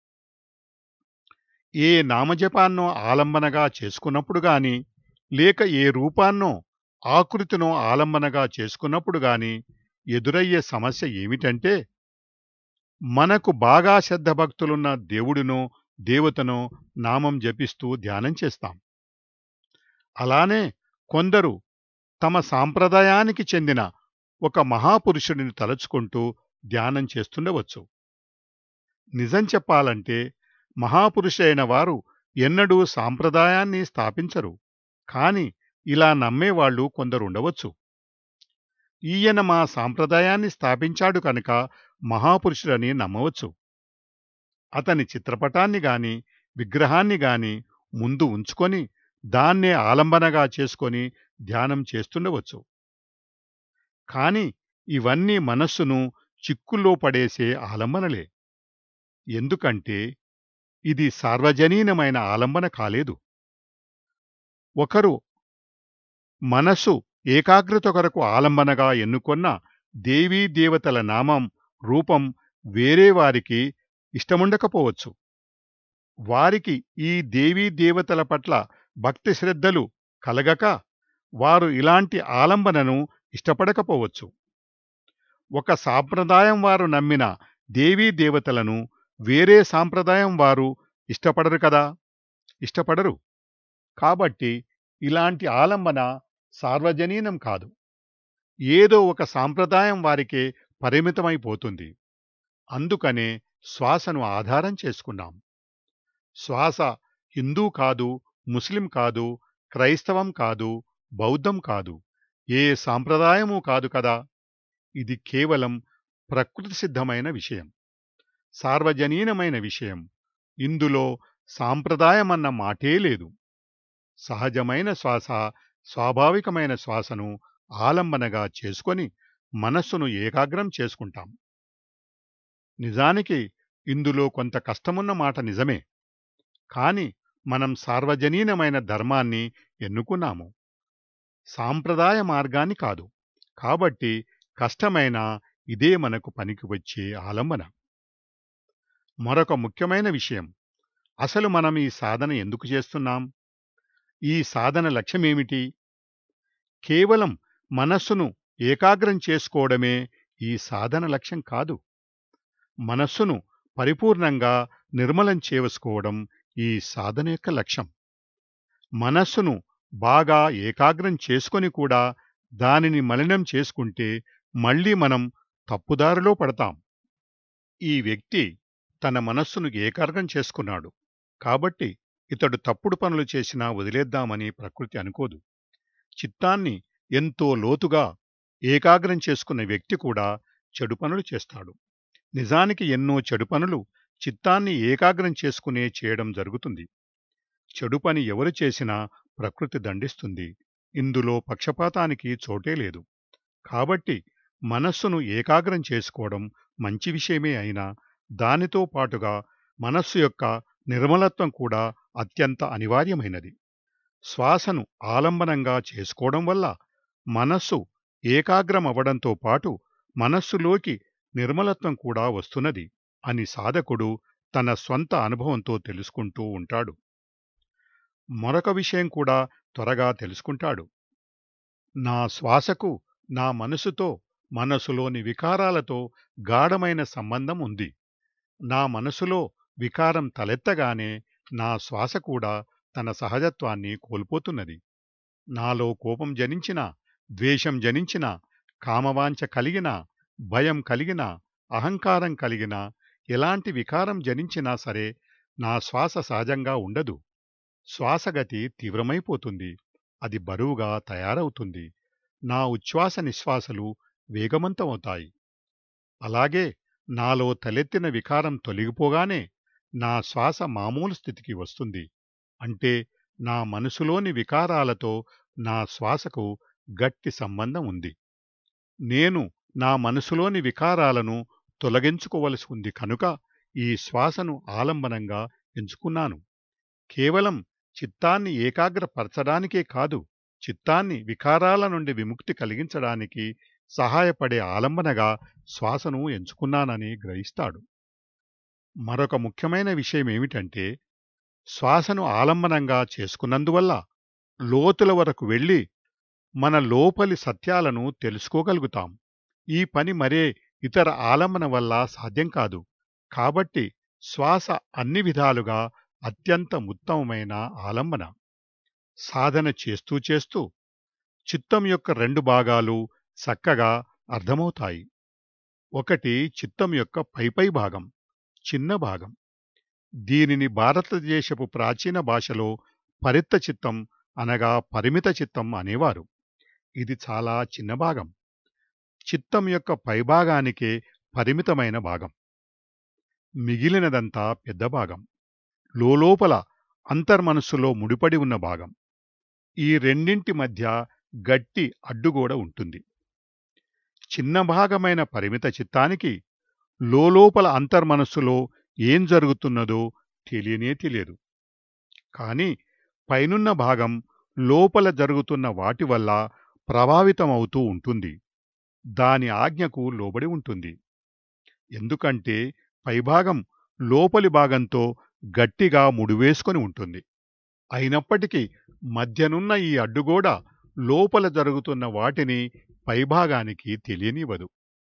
ఏ నామజపాన్నో ఆలంబనగా చేసుకున్నప్పుడు గాని లేక ఏ రూపాన్నో ఆకృతినో ఆలంబనగా చేసుకున్నప్పుడు గాని ఎదురయ్యే సమస్య ఏమిటంటే మనకు బాగా శ్రద్ధభక్తులున్న దేవుడినో దేవతనో నామం జపిస్తూ ధ్యానం చేస్తాం అలానే కొందరు తమ సాంప్రదాయానికి చెందిన ఒక మహాపురుషుడిని తలుచుకుంటూ ధ్యానం చేస్తుండవచ్చు నిజం చెప్పాలంటే మహాపురుషైన వారు ఎన్నడూ సాంప్రదాయాన్ని స్థాపించరు కాని ఇలా నమ్మేవాళ్లు కొందరు ఉండవచ్చు ఈయన మా సాంప్రదాయాన్ని స్థాపించాడు కనుక మహాపురుషుడని నమ్మవచ్చు అతని చిత్రపటాన్ని గాని విగ్రహాన్ని గాని ముందు ఉంచుకొని దాన్నే ఆలంబనగా చేసుకొని ధ్యానం చేస్తుండవచ్చు కాని ఇవన్నీ మనస్సును చిక్కుల్లో పడేసే ఆలంబనలే ఎందుకంటే ఇది సార్వజనీనమైన ఆలంబన కాలేదు ఒకరు మనస్సు ఏకాగ్రత కొరకు ఆలంబనగా ఎన్నుకొన్న దేవీ దేవతల నామం రూపం వేరే వారికి ఇష్టముండకపోవచ్చు వారికి ఈ దేవీ దేవతల పట్ల భక్తి శ్రద్ధలు కలగక వారు ఇలాంటి ఆలంబనను ఇష్టపడకపోవచ్చు ఒక సాంప్రదాయం వారు నమ్మిన దేవీ దేవతలను వేరే సాంప్రదాయం వారు ఇష్టపడరు కదా ఇష్టపడరు కాబట్టి ఇలాంటి ఆలంబన సార్వజనీనం కాదు ఏదో ఒక సాంప్రదాయం వారికే పరిమితమైపోతుంది అందుకనే శ్వాసను ఆధారం చేసుకున్నాం శ్వాస హిందూ కాదు ముస్లిం కాదు క్రైస్తవం కాదు బౌద్ధం కాదు ఏ సాంప్రదాయమూ కాదు కదా ఇది కేవలం ప్రకృతి సిద్ధమైన విషయం సార్వజనీనమైన విషయం ఇందులో సాంప్రదాయమన్న మాటే లేదు సహజమైన శ్వాస స్వాభావికమైన శ్వాసను ఆలంబనగా చేసుకొని మనస్సును ఏకాగ్రం చేసుకుంటాం నిజానికి ఇందులో కొంత కష్టమున్న మాట నిజమే కాని మనం సార్వజనీనమైన ధర్మాన్ని ఎన్నుకున్నాము సాంప్రదాయ మార్గాన్ని కాదు కాబట్టి కష్టమైన ఇదే మనకు పనికి వచ్చే ఆలంబన మరొక ముఖ్యమైన విషయం అసలు మనం ఈ సాధన ఎందుకు చేస్తున్నాం ఈ సాధన లక్ష్యమేమిటి కేవలం మనస్సును ఏకాగ్రం చేసుకోవడమే ఈ సాధన లక్ష్యం కాదు మనస్సును పరిపూర్ణంగా నిర్మలం చేసుకోవడం ఈ సాధన యొక్క లక్ష్యం మనస్సును బాగా ఏకాగ్రం చేసుకొని కూడా దానిని మలినం చేసుకుంటే మళ్ళీ మనం తప్పుదారిలో పడతాం ఈ వ్యక్తి తన మనస్సును ఏకాగ్రం చేసుకున్నాడు కాబట్టి ఇతడు తప్పుడు పనులు చేసినా వదిలేద్దామని ప్రకృతి అనుకోదు చిత్తాన్ని ఎంతో లోతుగా ఏకాగ్రం చేసుకున్న వ్యక్తి కూడా చెడు పనులు చేస్తాడు నిజానికి ఎన్నో చెడు పనులు చిత్తాన్ని ఏకాగ్రం చేసుకునే చేయడం జరుగుతుంది చెడు పని ఎవరు చేసినా ప్రకృతి దండిస్తుంది ఇందులో పక్షపాతానికి చోటే లేదు కాబట్టి మనస్సును ఏకాగ్రం చేసుకోవడం మంచి విషయమే అయినా దానితో పాటుగా మనస్సు యొక్క నిర్మలత్వం కూడా అత్యంత అనివార్యమైనది శ్వాసను ఆలంబనంగా చేసుకోవడం వల్ల మనస్సు ఏకాగ్రమవ్వడంతో పాటు మనస్సులోకి నిర్మలత్వం కూడా వస్తున్నది అని సాధకుడు తన స్వంత అనుభవంతో తెలుసుకుంటూ ఉంటాడు మరొక విషయం కూడా త్వరగా తెలుసుకుంటాడు నా శ్వాసకు నా మనసుతో మనసులోని వికారాలతో గాఢమైన సంబంధం ఉంది నా మనసులో వికారం తలెత్తగానే నా శ్వాస కూడా తన సహజత్వాన్ని కోల్పోతున్నది నాలో కోపం జనించిన ద్వేషం జనించిన కామవాంఛ కలిగిన భయం కలిగిన అహంకారం కలిగిన ఎలాంటి వికారం జనించినా సరే నా శ్వాస సహజంగా ఉండదు శ్వాసగతి తీవ్రమైపోతుంది అది బరువుగా తయారవుతుంది నా ఉచ్ఛ్వాస నిశ్వాసలు వేగవంతమవుతాయి అలాగే నాలో తలెత్తిన వికారం తొలగిపోగానే నా శ్వాస మామూలు స్థితికి వస్తుంది అంటే నా మనసులోని వికారాలతో నా శ్వాసకు గట్టి సంబంధం ఉంది నేను నా మనసులోని వికారాలను తొలగించుకోవలసి ఉంది కనుక ఈ శ్వాసను ఆలంబనంగా ఎంచుకున్నాను కేవలం చిత్తాన్ని ఏకాగ్రపరచడానికే కాదు చిత్తాన్ని వికారాల నుండి విముక్తి కలిగించడానికి సహాయపడే ఆలంబనగా శ్వాసను ఎంచుకున్నానని గ్రహిస్తాడు మరొక ముఖ్యమైన విషయం ఏమిటంటే శ్వాసను ఆలంబనంగా చేసుకున్నందువల్ల లోతుల వరకు వెళ్ళి మన లోపలి సత్యాలను తెలుసుకోగలుగుతాం ఈ పని మరే ఇతర ఆలంబన వల్ల సాధ్యం కాదు కాబట్టి శ్వాస అన్ని విధాలుగా అత్యంత ఉత్తమమైన ఆలంబన సాధన చేస్తూ చేస్తూ చిత్తం యొక్క రెండు భాగాలు చక్కగా అర్థమవుతాయి ఒకటి చిత్తం యొక్క పైపై భాగం చిన్న భాగం దీనిని భారతదేశపు ప్రాచీన భాషలో పరిత్త చిత్తం అనగా పరిమిత చిత్తం అనేవారు ఇది చాలా చిన్న భాగం చిత్తం యొక్క పైభాగానికే పరిమితమైన భాగం మిగిలినదంతా పెద్ద భాగం లోపల అంతర్మనస్సులో ముడిపడి ఉన్న భాగం ఈ రెండింటి మధ్య గట్టి అడ్డుగోడ ఉంటుంది చిన్న భాగమైన పరిమిత చిత్తానికి లోపల అంతర్మనస్సులో ఏం జరుగుతున్నదో తెలియనే తెలియదు కాని పైనున్న భాగం లోపల జరుగుతున్న వాటి వల్ల ప్రభావితమవుతూ ఉంటుంది దాని ఆజ్ఞకు లోబడి ఉంటుంది ఎందుకంటే పైభాగం లోపలి భాగంతో గట్టిగా ముడివేసుకొని ఉంటుంది అయినప్పటికీ మధ్యనున్న ఈ అడ్డుగోడ లోపల జరుగుతున్న వాటిని పైభాగానికి తెలియనివ్వదు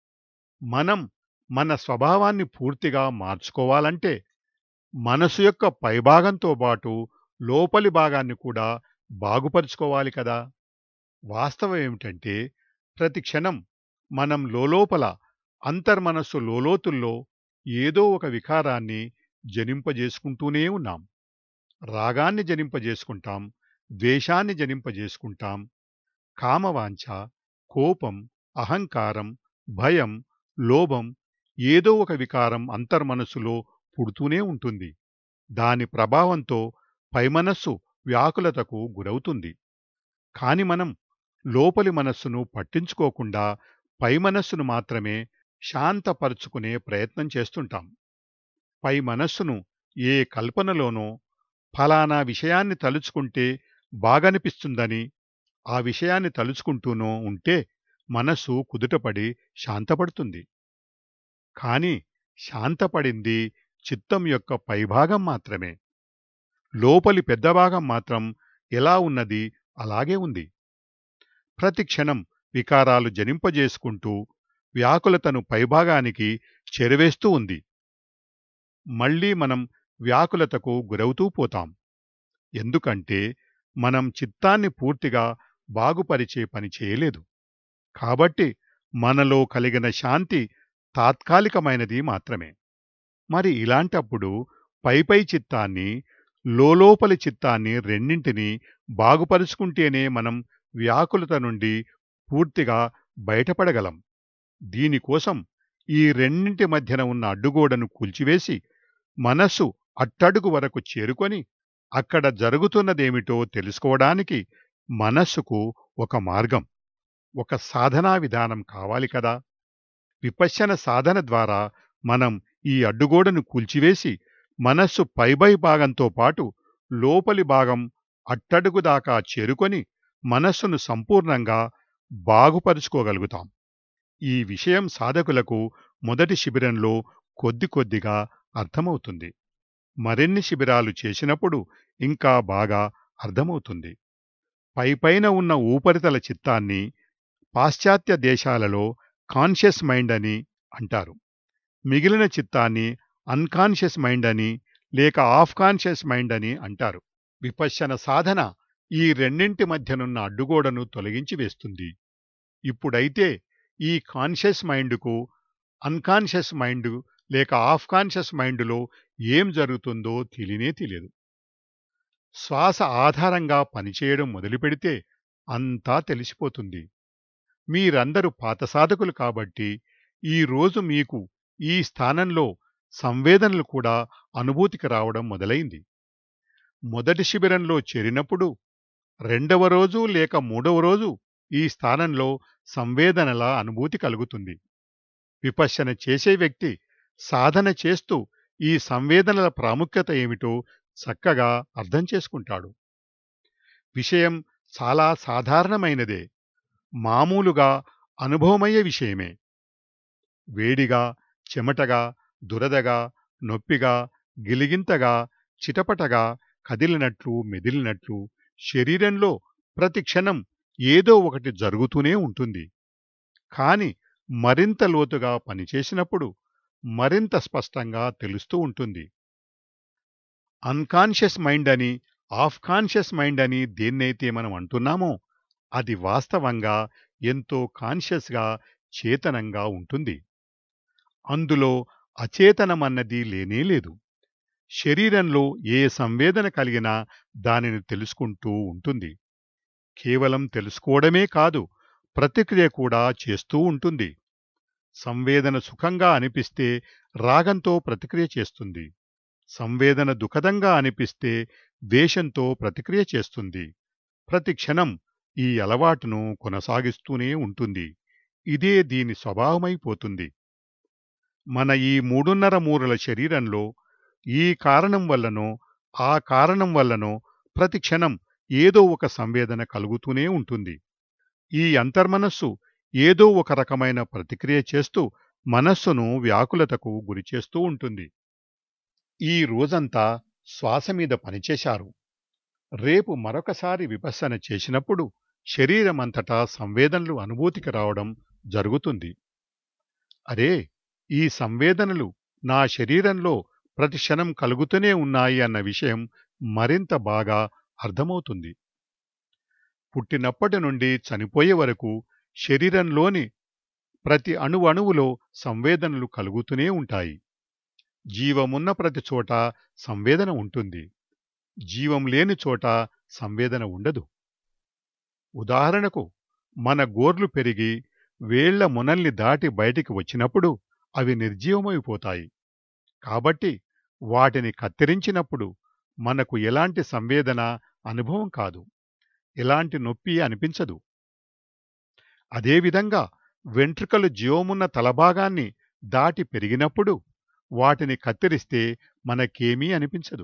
మనం మన స్వభావాన్ని పూర్తిగా మార్చుకోవాలంటే మనసు యొక్క పైభాగంతో పాటు లోపలి భాగాన్ని కూడా బాగుపరుచుకోవాలి కదా వాస్తవం ఏమిటంటే ప్రతి క్షణం మనం లోపల అంతర్మనస్సు లోలోతుల్లో ఏదో ఒక వికారాన్ని జనింపజేసుకుంటూనే ఉన్నాం రాగాన్ని జనింపజేసుకుంటాం ద్వేషాన్ని జనింపజేసుకుంటాం కామవాంఛ కోపం అహంకారం భయం లోభం ఏదో ఒక వికారం అంతర్మనస్సులో పుడుతూనే ఉంటుంది దాని ప్రభావంతో పైమనస్సు వ్యాకులతకు గురవుతుంది కాని మనం లోపలి మనస్సును పట్టించుకోకుండా పై మనస్సును మాత్రమే శాంతపరుచుకునే ప్రయత్నం చేస్తుంటాం పై మనస్సును ఏ కల్పనలోనో ఫలానా విషయాన్ని తలుచుకుంటే బాగనిపిస్తుందని ఆ విషయాన్ని తలుచుకుంటూనో ఉంటే మనస్సు కుదుటపడి శాంతపడుతుంది కాని శాంతపడింది చిత్తం యొక్క పైభాగం మాత్రమే లోపలి పెద్ద భాగం మాత్రం ఎలా ఉన్నది అలాగే ఉంది ప్రతి క్షణం వికారాలు జనింపజేసుకుంటూ వ్యాకులతను పైభాగానికి చెరవేస్తూ ఉంది మళ్ళీ మనం వ్యాకులతకు గురవుతూ పోతాం ఎందుకంటే మనం చిత్తాన్ని పూర్తిగా బాగుపరిచే పని చేయలేదు కాబట్టి మనలో కలిగిన శాంతి తాత్కాలికమైనది మాత్రమే మరి ఇలాంటప్పుడు పైపై చిత్తాన్ని లోలోపలి చిత్తాన్ని రెండింటినీ బాగుపరుచుకుంటేనే మనం వ్యాకులత నుండి పూర్తిగా బయటపడగలం దీనికోసం ఈ రెండింటి మధ్యన ఉన్న అడ్డుగోడను కూల్చివేసి మనస్సు అట్టడుగు వరకు చేరుకొని అక్కడ జరుగుతున్నదేమిటో తెలుసుకోవడానికి మనస్సుకు ఒక మార్గం ఒక సాధనా విధానం కావాలి కదా విపశ్యన సాధన ద్వారా మనం ఈ అడ్డుగోడను కూల్చివేసి మనస్సు పైబై భాగంతో పాటు లోపలి భాగం అట్టడుగు దాకా చేరుకొని మనస్సును సంపూర్ణంగా బాగుపరుచుకోగలుగుతాం ఈ విషయం సాధకులకు మొదటి శిబిరంలో కొద్ది కొద్దిగా అర్థమవుతుంది మరిన్ని శిబిరాలు చేసినప్పుడు ఇంకా బాగా అర్థమవుతుంది పైపైన ఉన్న ఉపరితల చిత్తాన్ని పాశ్చాత్య దేశాలలో కాన్షియస్ మైండ్ అని అంటారు మిగిలిన చిత్తాన్ని అన్కాన్షియస్ మైండ్ అని లేక ఆఫ్ కాన్షియస్ మైండ్ అని అంటారు విపశ్యన సాధన ఈ రెండింటి మధ్యనున్న అడ్డుగోడను తొలగించి వేస్తుంది ఇప్పుడైతే ఈ కాన్షియస్ మైండ్కు అన్కాన్షియస్ మైండ్ లేక ఆఫ్ కాన్షియస్ మైండ్లో ఏం జరుగుతుందో తెలియనే తెలియదు శ్వాస ఆధారంగా పనిచేయడం మొదలుపెడితే అంతా తెలిసిపోతుంది మీరందరూ పాత సాధకులు కాబట్టి ఈ రోజు మీకు ఈ స్థానంలో సంవేదనలు కూడా అనుభూతికి రావడం మొదలైంది మొదటి శిబిరంలో చేరినప్పుడు రెండవ రోజు లేక మూడవ రోజు ఈ స్థానంలో సంవేదనల అనుభూతి కలుగుతుంది విపశ్యన చేసే వ్యక్తి సాధన చేస్తూ ఈ సంవేదనల ప్రాముఖ్యత ఏమిటో చక్కగా అర్థం చేసుకుంటాడు విషయం చాలా సాధారణమైనదే మామూలుగా అనుభవమయ్యే విషయమే వేడిగా చెమటగా దురదగా నొప్పిగా గిలిగింతగా చిటపటగా కదిలినట్లు మెదిలినట్లు శరీరంలో ప్రతి క్షణం ఏదో ఒకటి జరుగుతూనే ఉంటుంది కాని మరింత లోతుగా పనిచేసినప్పుడు మరింత స్పష్టంగా తెలుస్తూ ఉంటుంది అన్కాన్షియస్ మైండ్ అని ఆఫ్ కాన్షియస్ మైండ్ అని దేన్నైతే మనం అంటున్నామో అది వాస్తవంగా ఎంతో కాన్షియస్గా చేతనంగా ఉంటుంది అందులో అచేతనమన్నది లేనే లేదు శరీరంలో ఏ సంవేదన కలిగినా దానిని తెలుసుకుంటూ ఉంటుంది కేవలం తెలుసుకోవడమే కాదు ప్రతిక్రియ కూడా చేస్తూ ఉంటుంది సంవేదన సుఖంగా అనిపిస్తే రాగంతో ప్రతిక్రియ చేస్తుంది సంవేదన దుఃఖదంగా అనిపిస్తే ద్వేషంతో ప్రతిక్రియ చేస్తుంది ప్రతి క్షణం ఈ అలవాటును కొనసాగిస్తూనే ఉంటుంది ఇదే దీని స్వభావమైపోతుంది మన ఈ మూడున్నర మూరల శరీరంలో ఈ కారణం వల్లనో ఆ కారణం వల్లనో ప్రతి క్షణం ఏదో ఒక సంవేదన కలుగుతూనే ఉంటుంది ఈ అంతర్మనస్సు ఏదో ఒక రకమైన ప్రతిక్రియ చేస్తూ మనస్సును వ్యాకులతకు గురిచేస్తూ ఉంటుంది ఈ రోజంతా శ్వాస మీద పనిచేశారు రేపు మరొకసారి విపස්සన చేసినప్పుడు శరీరమంతటా సంవేదనలు అనుభూతికి రావడం జరుగుతుంది అరే ఈ సంవేదనలు నా శరీరంలో ప్రతి క్షణం కలుగుతూనే ఉన్నాయి అన్న విషయం మరింత బాగా అర్థమవుతుంది పుట్టినప్పటి నుండి చనిపోయే వరకు శరీరంలోని ప్రతి అణువణువులో సంవేదనలు కలుగుతూనే ఉంటాయి జీవమున్న ప్రతి చోట సంవేదన ఉంటుంది జీవం లేని చోట సంవేదన ఉండదు ఉదాహరణకు మన గోర్లు పెరిగి వేళ్ల మునల్ని దాటి బయటికి వచ్చినప్పుడు అవి నిర్జీవమైపోతాయి కాబట్టి వాటిని కత్తిరించినప్పుడు మనకు ఎలాంటి సంవేదన అనుభవం కాదు ఎలాంటి నొప్పి అనిపించదు అదేవిధంగా వెంట్రుకలు జీవమున్న తలభాగాన్ని దాటి పెరిగినప్పుడు వాటిని కత్తిరిస్తే మనకేమీ అనిపించదు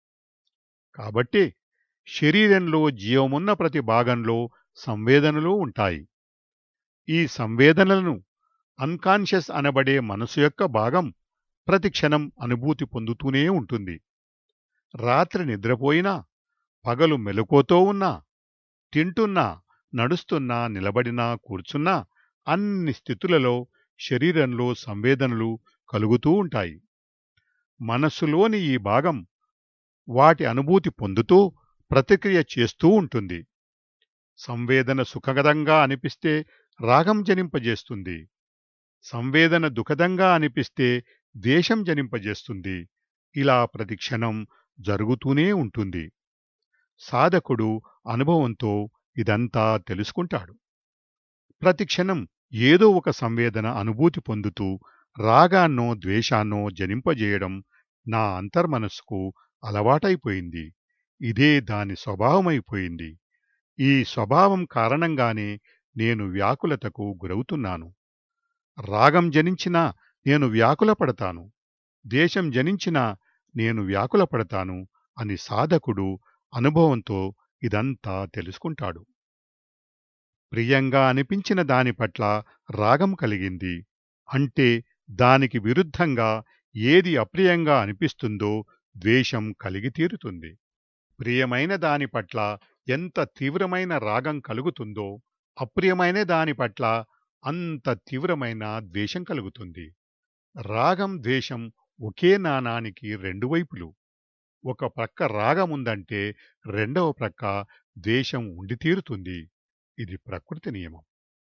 కాబట్టి శరీరంలో జీవమున్న ప్రతి భాగంలో సంవేదనలు ఉంటాయి ఈ సంవేదనలను అన్కాన్షియస్ అనబడే మనసు యొక్క భాగం ప్రతి క్షణం అనుభూతి పొందుతూనే ఉంటుంది రాత్రి నిద్రపోయినా పగలు మెలకువతో ఉన్నా తింటున్నా నడుస్తున్నా నిలబడినా కూర్చున్నా అన్ని స్థితులలో శరీరంలో సంవేదనలు కలుగుతూ ఉంటాయి మనస్సులోని ఈ భాగం వాటి అనుభూతి పొందుతూ ప్రతిక్రియ చేస్తూ ఉంటుంది సంవేదన సుఖగదంగా అనిపిస్తే రాగం జనింపజేస్తుంది సంవేదన దుఃఖదంగా అనిపిస్తే ద్వేషం జనింపజేస్తుంది ఇలా ప్రతి క్షణం జరుగుతూనే ఉంటుంది సాధకుడు అనుభవంతో ఇదంతా తెలుసుకుంటాడు ప్రతి క్షణం ఏదో ఒక సంవేదన అనుభూతి పొందుతూ రాగాన్నో ద్వేషాన్నో జనింపజేయడం నా అంతర్మనస్సుకు అలవాటైపోయింది ఇదే దాని స్వభావమైపోయింది ఈ స్వభావం కారణంగానే నేను వ్యాకులతకు గురవుతున్నాను రాగం జనించినా నేను వ్యాకుల పడతాను దేశం జనించినా నేను వ్యాకుల పడతాను అని సాధకుడు అనుభవంతో ఇదంతా తెలుసుకుంటాడు ప్రియంగా అనిపించిన దాని పట్ల రాగం కలిగింది అంటే దానికి విరుద్ధంగా ఏది అప్రియంగా అనిపిస్తుందో ద్వేషం కలిగి తీరుతుంది ప్రియమైన దాని పట్ల ఎంత తీవ్రమైన రాగం కలుగుతుందో అప్రియమైన దాని పట్ల అంత తీవ్రమైన ద్వేషం కలుగుతుంది రాగం ద్వేషం ఒకే నాణానికి రెండు వైపులు ఒక ప్రక్క రాగముందంటే రెండవ ప్రక్క ద్వేషం ఉండి తీరుతుంది ఇది ప్రకృతి నియమం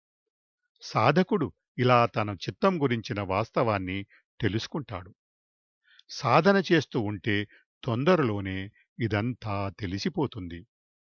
సాధకుడు ఇలా తన చిత్తం గురించిన వాస్తవాన్ని తెలుసుకుంటాడు సాధన చేస్తూ ఉంటే తొందరలోనే ఇదంతా తెలిసిపోతుంది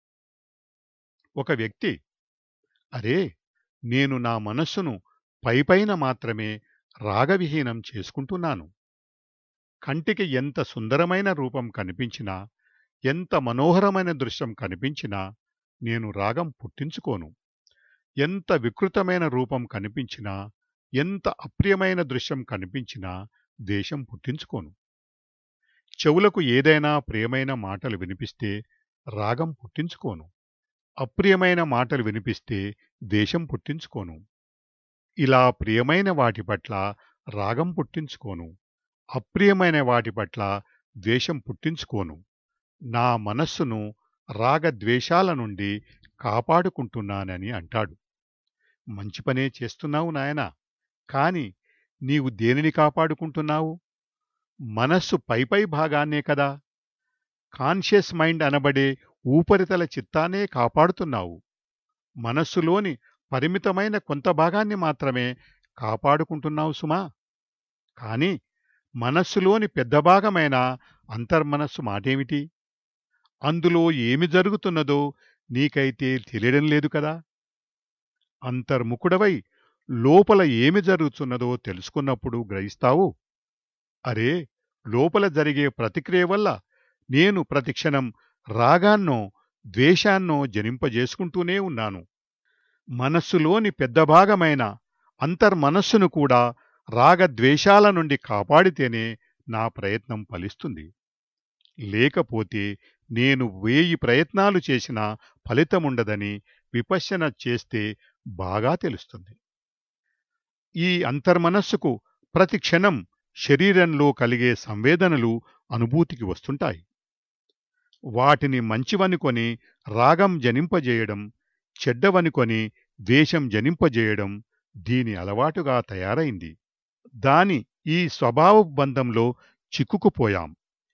ఒక వ్యక్తి అరే నేను నా మనస్సును పైపైన మాత్రమే రాగవిహీనం చేసుకుంటున్నాను కంటికి ఎంత సుందరమైన రూపం కనిపించినా ఎంత మనోహరమైన దృశ్యం కనిపించినా నేను రాగం పుట్టించుకోను ఎంత వికృతమైన రూపం కనిపించినా ఎంత అప్రియమైన దృశ్యం కనిపించినా దేశం పుట్టించుకోను చెవులకు ఏదైనా ప్రియమైన మాటలు వినిపిస్తే రాగం పుట్టించుకోను అప్రియమైన మాటలు వినిపిస్తే దేశం పుట్టించుకోను ఇలా ప్రియమైన వాటి పట్ల రాగం పుట్టించుకోను అప్రియమైన వాటి పట్ల ద్వేషం పుట్టించుకోను నా మనస్సును రాగద్వేషాల నుండి కాపాడుకుంటున్నానని అంటాడు మంచి పనే చేస్తున్నావు నాయనా కాని నీవు దేనిని కాపాడుకుంటున్నావు మనస్సు పైపై భాగాన్నే కదా కాన్షియస్ మైండ్ అనబడే ఊపరితల చిత్తాన్నే కాపాడుతున్నావు మనస్సులోని పరిమితమైన కొంత భాగాన్ని మాత్రమే కాపాడుకుంటున్నావు సుమా కాని మనస్సులోని పెద్ద భాగమైన అంతర్మనస్సు మాటేమిటి అందులో ఏమి జరుగుతున్నదో నీకైతే తెలియడం లేదు కదా అంతర్ముఖుడవై లోపల ఏమి జరుగుతున్నదో తెలుసుకున్నప్పుడు గ్రహిస్తావు అరే లోపల జరిగే ప్రతిక్రియ వల్ల నేను ప్రతిక్షణం రాగాన్నో ద్వేషాన్నో జనింపజేసుకుంటూనే ఉన్నాను మనస్సులోని పెద్ద భాగమైన అంతర్మనస్సును కూడా రాగద్వేషాల నుండి కాపాడితేనే నా ప్రయత్నం ఫలిస్తుంది లేకపోతే నేను వేయి ప్రయత్నాలు చేసినా ఫలితముండదని విపశ్యన చేస్తే బాగా తెలుస్తుంది ఈ అంతర్మనస్సుకు ప్రతి క్షణం శరీరంలో కలిగే సంవేదనలు అనుభూతికి వస్తుంటాయి వాటిని మంచివనుకొని రాగం జనింపజేయడం చెడ్డవనుకొని ద్వేషం జనింపజేయడం దీని అలవాటుగా తయారైంది దాని ఈ స్వభావ బంధంలో చిక్కుకుపోయాం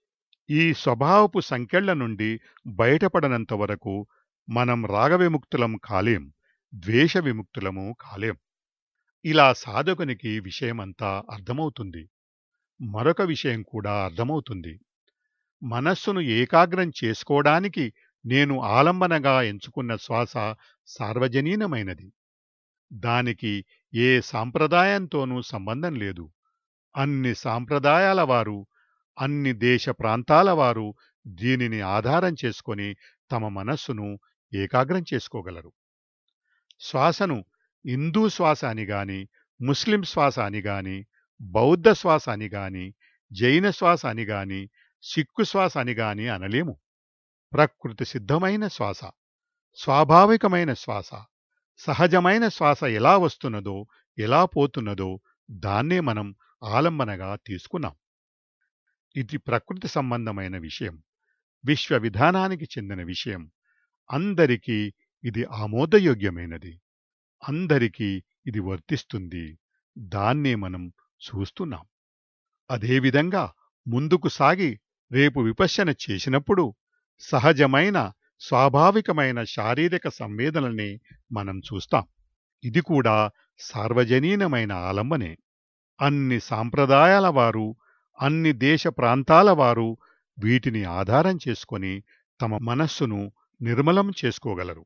ఈ స్వభావపు సంకెళ్ల నుండి బయటపడనంత వరకు మనం రాగవిముక్తులం కాలేం ద్వేష విముక్తులము కాలేం ఇలా సాధకునికి విషయమంతా అర్థమవుతుంది మరొక విషయం కూడా అర్థమవుతుంది మనస్సును ఏకాగ్రం చేసుకోవడానికి నేను ఆలంబనగా ఎంచుకున్న శ్వాస సార్వజనీనమైనది దానికి ఏ సాంప్రదాయంతోనూ సంబంధం లేదు అన్ని సాంప్రదాయాల వారు అన్ని దేశ ప్రాంతాల వారు దీనిని ఆధారం చేసుకొని తమ మనస్సును ఏకాగ్రం చేసుకోగలరు శ్వాసను హిందూ శ్వాస అని గాని ముస్లిం శ్వాస అని గాని బౌద్ధ శ్వాస అని గాని జైన శ్వాస అని గాని సిక్కు శ్వాస అని గాని అనలేము ప్రకృతి సిద్ధమైన శ్వాస స్వాభావికమైన శ్వాస సహజమైన శ్వాస ఎలా వస్తున్నదో ఎలా పోతున్నదో దాన్నే మనం ఆలంబనగా తీసుకున్నాం ఇది ప్రకృతి సంబంధమైన విషయం విశ్వ విధానానికి చెందిన విషయం అందరికీ ఇది ఆమోదయోగ్యమైనది అందరికీ ఇది వర్తిస్తుంది దాన్నే మనం చూస్తున్నాం అదేవిధంగా ముందుకు సాగి రేపు విపశ్యన చేసినప్పుడు సహజమైన స్వాభావికమైన శారీరక సంవేదనల్ని మనం చూస్తాం ఇది కూడా సార్వజనీనమైన ఆలంబనే అన్ని సాంప్రదాయాల వారు అన్ని దేశ ప్రాంతాల వారు వీటిని ఆధారం చేసుకొని తమ మనస్సును నిర్మలం చేసుకోగలరు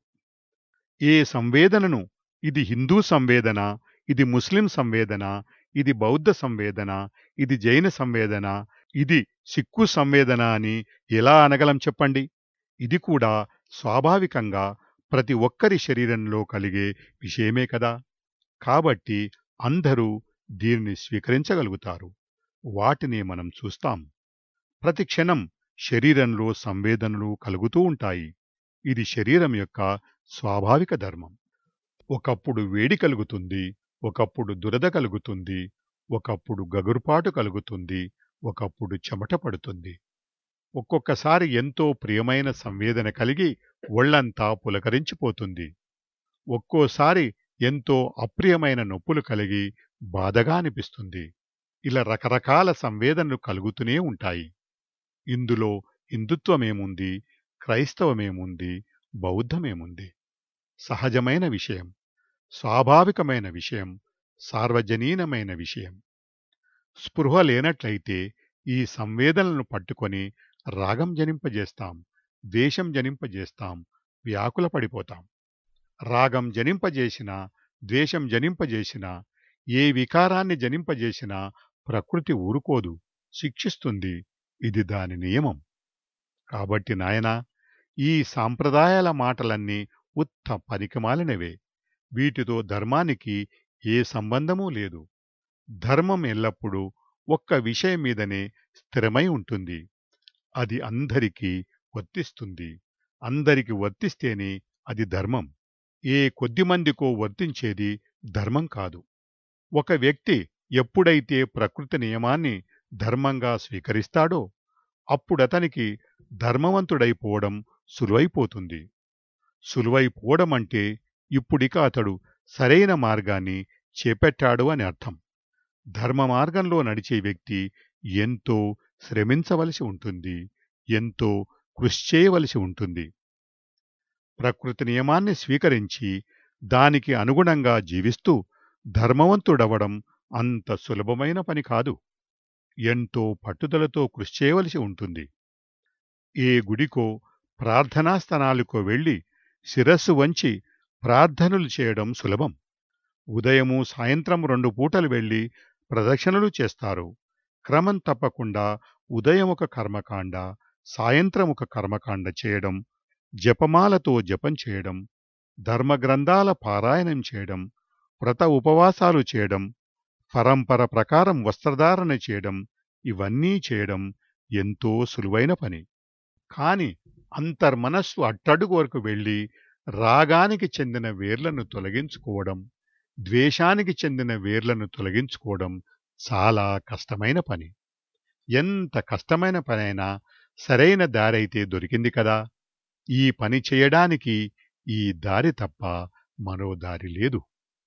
ఏ సంవేదనను ఇది హిందూ సంవేదన ఇది ముస్లిం సంవేదన ఇది బౌద్ధ సంవేదన ఇది జైన సంవేదన ఇది సిక్కు సంవేదన అని ఎలా అనగలం చెప్పండి ఇది కూడా స్వాభావికంగా ప్రతి ఒక్కరి శరీరంలో కలిగే విషయమే కదా కాబట్టి అందరూ దీనిని స్వీకరించగలుగుతారు వాటిని మనం చూస్తాం ప్రతి క్షణం శరీరంలో సంవేదనలు కలుగుతూ ఉంటాయి ఇది శరీరం యొక్క స్వాభావిక ధర్మం ఒకప్పుడు వేడి కలుగుతుంది ఒకప్పుడు దురద కలుగుతుంది ఒకప్పుడు గగురుపాటు కలుగుతుంది ఒకప్పుడు చెమట పడుతుంది ఒక్కొక్కసారి ఎంతో ప్రియమైన సంవేదన కలిగి ఒళ్లంతా పులకరించిపోతుంది ఒక్కోసారి ఎంతో అప్రియమైన నొప్పులు కలిగి బాధగా అనిపిస్తుంది ఇలా రకరకాల సంవేదనలు కలుగుతూనే ఉంటాయి ఇందులో హిందుత్వమేముంది క్రైస్తవమేముంది బౌద్ధమేముంది సహజమైన విషయం స్వాభావికమైన విషయం సార్వజనీనమైన విషయం స్పృహ లేనట్లయితే ఈ సంవేదనలను పట్టుకొని రాగం జనింపజేస్తాం ద్వేషం జనింపజేస్తాం వ్యాకుల పడిపోతాం రాగం జనింపజేసిన ద్వేషం జనింపజేసిన ఏ వికారాన్ని జనింపజేసినా ప్రకృతి ఊరుకోదు శిక్షిస్తుంది ఇది దాని నియమం కాబట్టి నాయనా ఈ సాంప్రదాయాల మాటలన్నీ ఉత్త పనికిమాలినవే వీటితో ధర్మానికి ఏ సంబంధమూ లేదు ధర్మం ఎల్లప్పుడూ ఒక్క విషయం మీదనే స్థిరమై ఉంటుంది అది అందరికీ వర్తిస్తుంది అందరికి వర్తిస్తేనే అది ధర్మం ఏ కొద్దిమందికో వర్తించేది ధర్మం కాదు ఒక వ్యక్తి ఎప్పుడైతే ప్రకృతి నియమాన్ని ధర్మంగా స్వీకరిస్తాడో అప్పుడతనికి ధర్మవంతుడైపోవడం సులువైపోతుంది సులువైపోవడం అంటే ఇప్పుడిక అతడు సరైన మార్గాన్ని చేపట్టాడు అని అర్థం ధర్మ మార్గంలో నడిచే వ్యక్తి ఎంతో శ్రమించవలసి ఉంటుంది ఎంతో కృషి చేయవలసి ఉంటుంది ప్రకృతి నియమాన్ని స్వీకరించి దానికి అనుగుణంగా జీవిస్తూ ధర్మవంతుడవడం అంత సులభమైన పని కాదు ఎంతో పట్టుదలతో కృషి చేయవలసి ఉంటుంది ఏ గుడికో ప్రార్థనా స్థానాలకో వెళ్ళి శిరస్సు వంచి ప్రార్థనలు చేయడం సులభం ఉదయము సాయంత్రం రెండు పూటలు వెళ్ళి ప్రదక్షిణలు చేస్తారు క్రమం తప్పకుండా ఉదయం ఒక కర్మకాండ సాయంత్రం ఒక కర్మకాండ చేయడం జపమాలతో జపం చేయడం ధర్మగ్రంథాల పారాయణం చేయడం వ్రత ఉపవాసాలు చేయడం పరంపర ప్రకారం వస్త్రధారణ చేయడం ఇవన్నీ చేయడం ఎంతో సులువైన పని కాని అంతర్మనస్సు అట్టడుగు వరకు వెళ్ళి రాగానికి చెందిన వేర్లను తొలగించుకోవడం ద్వేషానికి చెందిన వేర్లను తొలగించుకోవడం చాలా కష్టమైన పని ఎంత కష్టమైన పనైనా సరైన దారైతే దొరికింది కదా ఈ పని చేయడానికి ఈ దారి తప్ప మరో దారి లేదు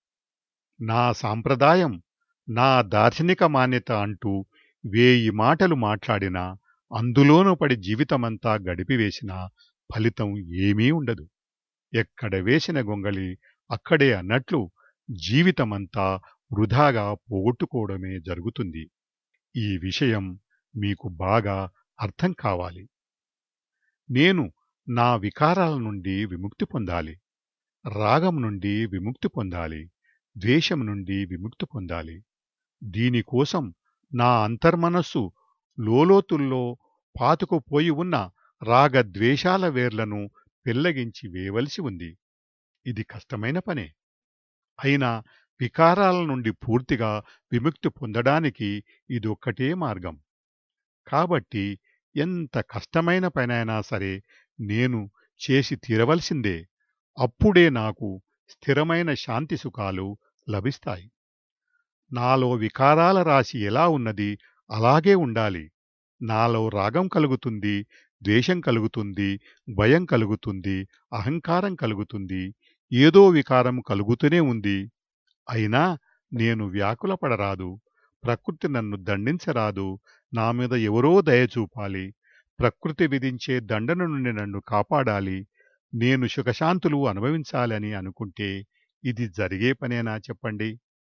నా సాంప్రదాయం నా దార్శనిక మాన్యత అంటూ వేయి మాటలు మాట్లాడినా అందులోనూ పడి జీవితమంతా గడిపివేసినా ఫలితం ఏమీ ఉండదు ఎక్కడ వేసిన గొంగళి అక్కడే అన్నట్లు జీవితమంతా వృధాగా పోగొట్టుకోవడమే జరుగుతుంది ఈ విషయం మీకు బాగా అర్థం కావాలి నేను నా వికారాల నుండి విముక్తి పొందాలి రాగం నుండి విముక్తి పొందాలి ద్వేషం నుండి విముక్తి పొందాలి దీనికోసం నా అంతర్మనస్సు లోలోతుల్లో పాతుకుపోయి ఉన్న రాగద్వేషాల వేర్లను పెల్లగించి వేయవలసి ఉంది ఇది కష్టమైన పనే అయినా వికారాల నుండి పూర్తిగా విముక్తి పొందడానికి ఇదొక్కటే మార్గం కాబట్టి ఎంత కష్టమైన పనైనా సరే నేను చేసి తీరవలసిందే అప్పుడే నాకు స్థిరమైన శాంతి సుఖాలు లభిస్తాయి నాలో వికారాల రాశి ఎలా ఉన్నది అలాగే ఉండాలి నాలో రాగం కలుగుతుంది ద్వేషం కలుగుతుంది భయం కలుగుతుంది అహంకారం కలుగుతుంది ఏదో వికారం కలుగుతూనే ఉంది అయినా నేను వ్యాకులపడరాదు ప్రకృతి నన్ను దండించరాదు నా మీద ఎవరో దయ చూపాలి ప్రకృతి విధించే దండన నుండి నన్ను కాపాడాలి నేను సుఖశాంతులు అనుభవించాలని అనుకుంటే ఇది జరిగే పనేనా చెప్పండి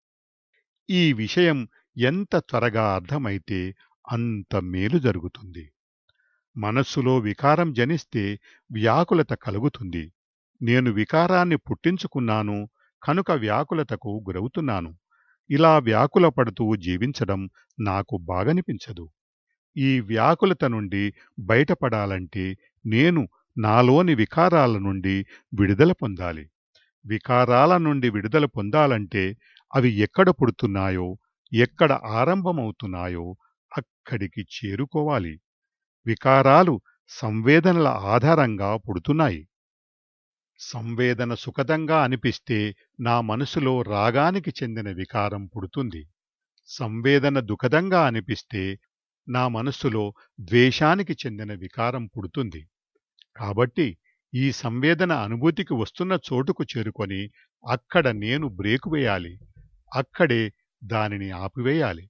ఈ విషయం ఎంత త్వరగా అర్థమైతే అంత మేలు జరుగుతుంది మనస్సులో వికారం జనిస్తే వ్యాకులత కలుగుతుంది నేను వికారాన్ని పుట్టించుకున్నాను కనుక వ్యాకులతకు గురవుతున్నాను ఇలా వ్యాకుల పడుతూ జీవించడం నాకు బాగనిపించదు ఈ వ్యాకులత నుండి బయటపడాలంటే నేను నాలోని వికారాల నుండి విడుదల పొందాలి వికారాల నుండి విడుదల పొందాలంటే అవి ఎక్కడ పుడుతున్నాయో ఎక్కడ ఆరంభమవుతున్నాయో అక్కడికి చేరుకోవాలి వికారాలు సంవేదనల ఆధారంగా పుడుతున్నాయి సంవేదన సుఖదంగా అనిపిస్తే నా మనసులో రాగానికి చెందిన వికారం పుడుతుంది సంవేదన దుఃఖదంగా అనిపిస్తే నా మనస్సులో ద్వేషానికి చెందిన వికారం పుడుతుంది కాబట్టి ఈ సంవేదన అనుభూతికి వస్తున్న చోటుకు చేరుకొని అక్కడ నేను బ్రేకు వేయాలి అక్కడే దానిని ఆపివేయాలి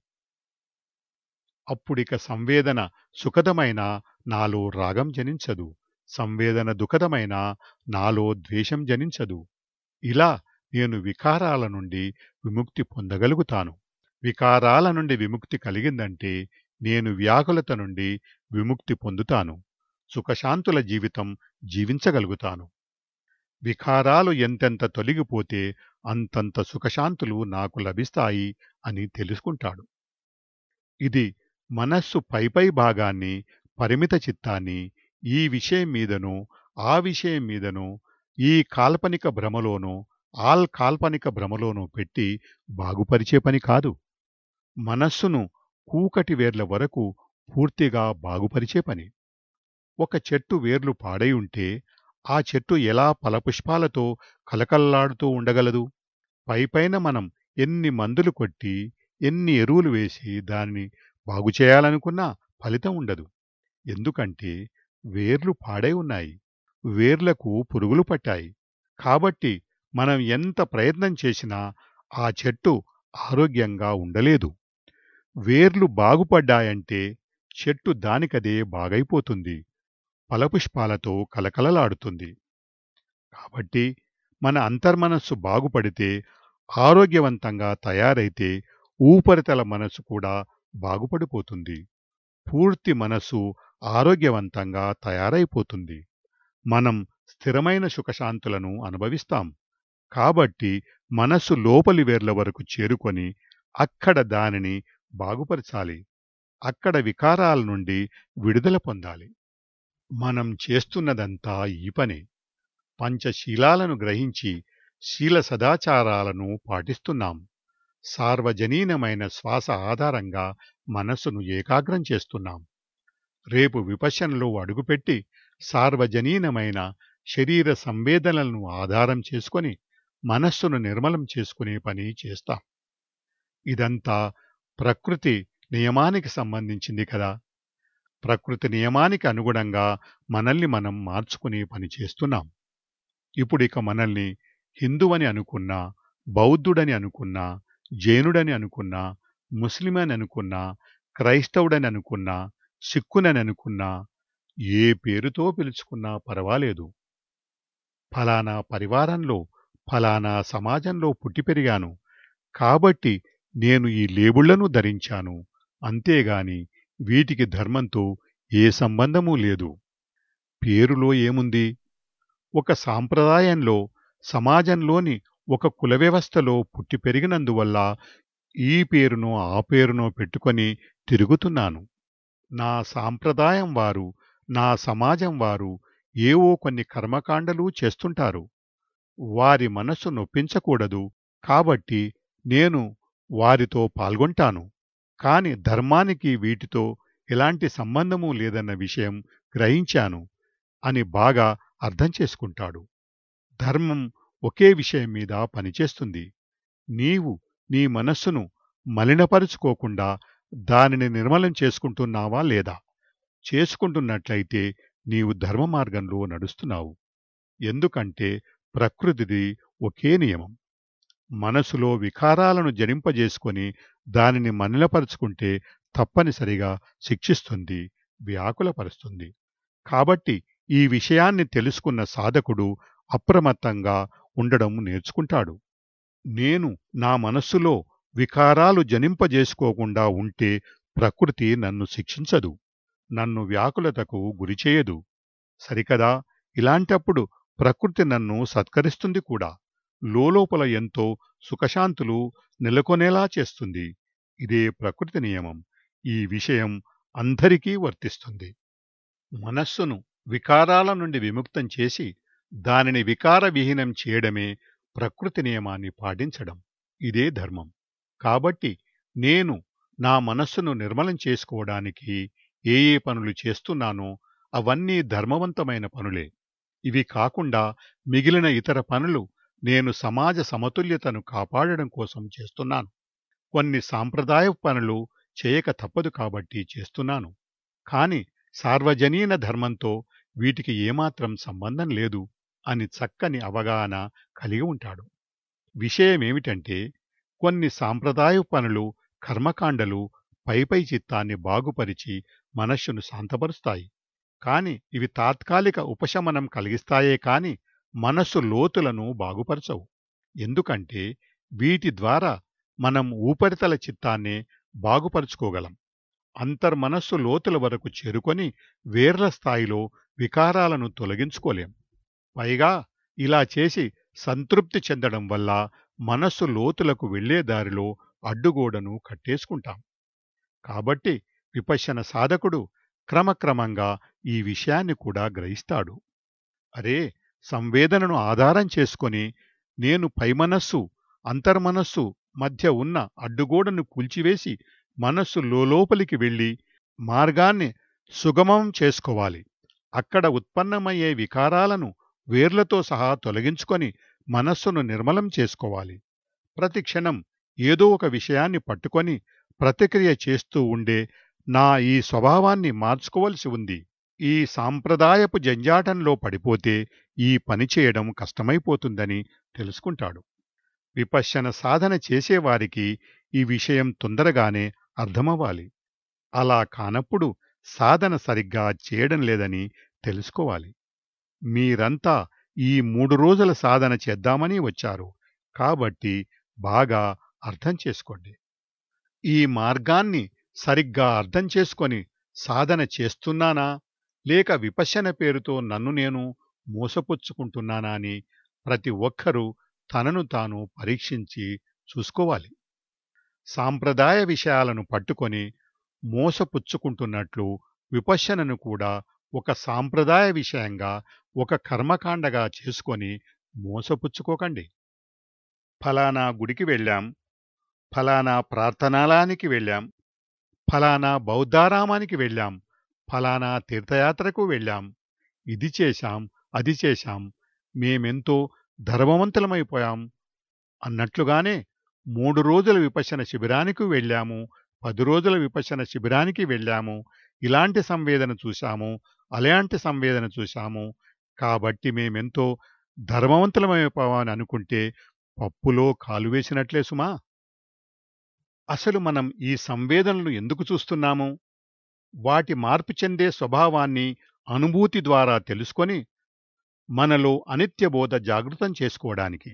అప్పుడిక సంవేదన సుఖదమైన నాలో రాగం జనించదు సంవేదన దుఃఖదమైన నాలో ద్వేషం జనించదు ఇలా నేను వికారాల నుండి విముక్తి పొందగలుగుతాను వికారాల నుండి విముక్తి కలిగిందంటే నేను వ్యాకులత నుండి విముక్తి పొందుతాను సుఖశాంతుల జీవితం జీవించగలుగుతాను వికారాలు ఎంతెంత తొలగిపోతే అంతంత సుఖశాంతులు నాకు లభిస్తాయి అని తెలుసుకుంటాడు ఇది మనస్సు పైపై భాగాన్ని పరిమిత చిత్తాన్ని ఈ విషయం మీదనో ఆ విషయం మీదనో ఈ కాల్పనిక భ్రమలోనో ఆల్ కాల్పనిక భ్రమలోనో పెట్టి బాగుపరిచే పని కాదు మనస్సును కూకటి వేర్ల వరకు పూర్తిగా బాగుపరిచే పని ఒక చెట్టు వేర్లు పాడై ఉంటే ఆ చెట్టు ఎలా ఫలపుష్పాలతో కలకల్లాడుతూ ఉండగలదు పైపైన మనం ఎన్ని మందులు కొట్టి ఎన్ని ఎరువులు వేసి దానిని బాగు చేయాలనుకున్నా ఫలితం ఉండదు ఎందుకంటే వేర్లు పాడై ఉన్నాయి వేర్లకు పురుగులు పట్టాయి కాబట్టి మనం ఎంత ప్రయత్నం చేసినా ఆ చెట్టు ఆరోగ్యంగా ఉండలేదు వేర్లు బాగుపడ్డాయంటే చెట్టు దానికదే బాగైపోతుంది ఫలపుష్పాలతో కలకలలాడుతుంది కాబట్టి మన అంతర్మనస్సు బాగుపడితే ఆరోగ్యవంతంగా తయారైతే ఊపరితల మనస్సు కూడా బాగుపడిపోతుంది పూర్తి మనస్సు ఆరోగ్యవంతంగా తయారైపోతుంది మనం స్థిరమైన సుఖశాంతులను అనుభవిస్తాం కాబట్టి మనస్సు లోపలి వేర్ల వరకు చేరుకొని అక్కడ దానిని బాగుపరచాలి అక్కడ వికారాల నుండి విడుదల పొందాలి మనం చేస్తున్నదంతా ఈ పనే పంచశీలాలను గ్రహించి శీల సదాచారాలను పాటిస్తున్నాం సార్వజనీనమైన శ్వాస ఆధారంగా మనస్సును ఏకాగ్రం చేస్తున్నాం రేపు విపశనలో అడుగుపెట్టి సార్వజనీనమైన శరీర సంవేదనలను ఆధారం చేసుకొని మనస్సును నిర్మలం చేసుకునే పని చేస్తాం ఇదంతా ప్రకృతి నియమానికి సంబంధించింది కదా ప్రకృతి నియమానికి అనుగుణంగా మనల్ని మనం మార్చుకునే పని చేస్తున్నాం ఇప్పుడు ఇక మనల్ని హిందువని అనుకున్నా బౌద్ధుడని అనుకున్నా జైనుడని అనుకున్నా ముస్లిం అని అనుకున్నా క్రైస్తవుడని అనుకున్నా సిక్కునని అనుకున్నా ఏ పేరుతో పిలుచుకున్నా పర్వాలేదు ఫలానా పరివారంలో ఫలానా సమాజంలో పుట్టి పెరిగాను కాబట్టి నేను ఈ లేబుళ్లను ధరించాను అంతేగాని వీటికి ధర్మంతో ఏ సంబంధమూ లేదు పేరులో ఏముంది ఒక సాంప్రదాయంలో సమాజంలోని ఒక కుల వ్యవస్థలో పుట్టి పెరిగినందువల్ల ఈ పేరునో ఆ పేరునో పెట్టుకొని తిరుగుతున్నాను నా సాంప్రదాయం వారు నా సమాజం వారు ఏవో కొన్ని కర్మకాండలు చేస్తుంటారు వారి మనస్సు నొప్పించకూడదు కాబట్టి నేను వారితో పాల్గొంటాను కాని ధర్మానికి వీటితో ఎలాంటి సంబంధము లేదన్న విషయం గ్రహించాను అని బాగా అర్థం చేసుకుంటాడు ధర్మం ఒకే విషయం మీద పనిచేస్తుంది నీవు నీ మనస్సును మలినపరుచుకోకుండా దానిని నిర్మలం చేసుకుంటున్నావా లేదా చేసుకుంటున్నట్లయితే నీవు ధర్మ మార్గంలో నడుస్తున్నావు ఎందుకంటే ప్రకృతిది ఒకే నియమం మనసులో వికారాలను జనింపజేసుకొని దానిని మలినపరుచుకుంటే తప్పనిసరిగా శిక్షిస్తుంది వ్యాకులపరుస్తుంది కాబట్టి ఈ విషయాన్ని తెలుసుకున్న సాధకుడు అప్రమత్తంగా ఉండడం నేర్చుకుంటాడు నేను నా మనస్సులో వికారాలు జనింపజేసుకోకుండా ఉంటే ప్రకృతి నన్ను శిక్షించదు నన్ను వ్యాకులతకు గురిచేయదు సరికదా ఇలాంటప్పుడు ప్రకృతి నన్ను సత్కరిస్తుంది కూడా లోలోపల ఎంతో సుఖశాంతులు నెలకొనేలా చేస్తుంది ఇదే ప్రకృతి నియమం ఈ విషయం అందరికీ వర్తిస్తుంది మనస్సును వికారాల నుండి విముక్తం చేసి దానిని వికారవిహీనం చేయడమే ప్రకృతి నియమాన్ని పాటించడం ఇదే ధర్మం కాబట్టి నేను నా మనస్సును నిర్మలం చేసుకోవడానికి ఏ ఏ పనులు చేస్తున్నానో అవన్నీ ధర్మవంతమైన పనులే ఇవి కాకుండా మిగిలిన ఇతర పనులు నేను సమాజ సమతుల్యతను కాపాడడం కోసం చేస్తున్నాను కొన్ని సాంప్రదాయ పనులు చేయక తప్పదు కాబట్టి చేస్తున్నాను కాని సార్వజనీన ధర్మంతో వీటికి ఏమాత్రం సంబంధం లేదు అని చక్కని అవగాహన కలిగి ఉంటాడు విషయమేమిటంటే కొన్ని సాంప్రదాయ పనులు కర్మకాండలు పైపై చిత్తాన్ని బాగుపరిచి మనస్సును శాంతపరుస్తాయి కాని ఇవి తాత్కాలిక ఉపశమనం కలిగిస్తాయే కాని మనస్సు లోతులను బాగుపరచవు ఎందుకంటే వీటి ద్వారా మనం ఊపరితల చిత్తాన్నే బాగుపరుచుకోగలం అంతర్మనస్సు లోతుల వరకు చేరుకొని వేర్ల స్థాయిలో వికారాలను తొలగించుకోలేం పైగా ఇలా చేసి సంతృప్తి చెందడం వల్ల మనస్సు లోతులకు వెళ్లే దారిలో అడ్డుగోడను కట్టేసుకుంటాం కాబట్టి విపశ్యన సాధకుడు క్రమక్రమంగా ఈ విషయాన్ని కూడా గ్రహిస్తాడు అరే సంవేదనను ఆధారం చేసుకొని నేను పైమనస్సు అంతర్మనస్సు మధ్య ఉన్న అడ్డుగోడను కూల్చివేసి మనస్సు లోపలికి వెళ్ళి మార్గాన్ని సుగమం చేసుకోవాలి అక్కడ ఉత్పన్నమయ్యే వికారాలను వేర్లతో సహా తొలగించుకొని మనస్సును నిర్మలం చేసుకోవాలి ప్రతి క్షణం ఏదో ఒక విషయాన్ని పట్టుకొని ప్రతిక్రియ చేస్తూ ఉండే నా ఈ స్వభావాన్ని మార్చుకోవలసి ఉంది ఈ సాంప్రదాయపు జంజాటంలో పడిపోతే ఈ పని చేయడం కష్టమైపోతుందని తెలుసుకుంటాడు విపశ్యన సాధన చేసేవారికి ఈ విషయం తొందరగానే అర్థమవ్వాలి అలా కానప్పుడు సాధన సరిగ్గా చేయడం లేదని తెలుసుకోవాలి మీరంతా ఈ మూడు రోజుల సాధన చేద్దామని వచ్చారు కాబట్టి బాగా అర్థం చేసుకోండి ఈ మార్గాన్ని సరిగ్గా అర్థం చేసుకొని సాధన చేస్తున్నానా లేక విపశ్యన పేరుతో నన్ను నేను మోసపుచ్చుకుంటున్నానా అని ప్రతి ఒక్కరూ తనను తాను పరీక్షించి చూసుకోవాలి సాంప్రదాయ విషయాలను పట్టుకొని మోసపుచ్చుకుంటున్నట్లు విపశ్యనను కూడా ఒక సాంప్రదాయ విషయంగా ఒక కర్మకాండగా చేసుకొని మోసపుచ్చుకోకండి ఫలానా గుడికి వెళ్ళాం ఫలానా ప్రార్థనాలయానికి వెళ్ళాం ఫలానా బౌద్ధారామానికి వెళ్ళాం ఫలానా తీర్థయాత్రకు వెళ్ళాం ఇది చేశాం అది చేశాం మేమెంతో ధర్మవంతులమైపోయాం అన్నట్లుగానే మూడు రోజుల విపశన శిబిరానికి వెళ్ళాము పది రోజుల విపశన శిబిరానికి వెళ్ళాము ఇలాంటి సంవేదన చూశాము అలాంటి సంవేదన చూశాము కాబట్టి మేమెంతో ధర్మవంతులమైపోవాలని అనుకుంటే పప్పులో కాలు వేసినట్లే సుమా అసలు మనం ఈ సంవేదనలు ఎందుకు చూస్తున్నాము వాటి మార్పు చెందే స్వభావాన్ని అనుభూతి ద్వారా తెలుసుకొని మనలో అనిత్యబోధ జాగృతం చేసుకోవడానికి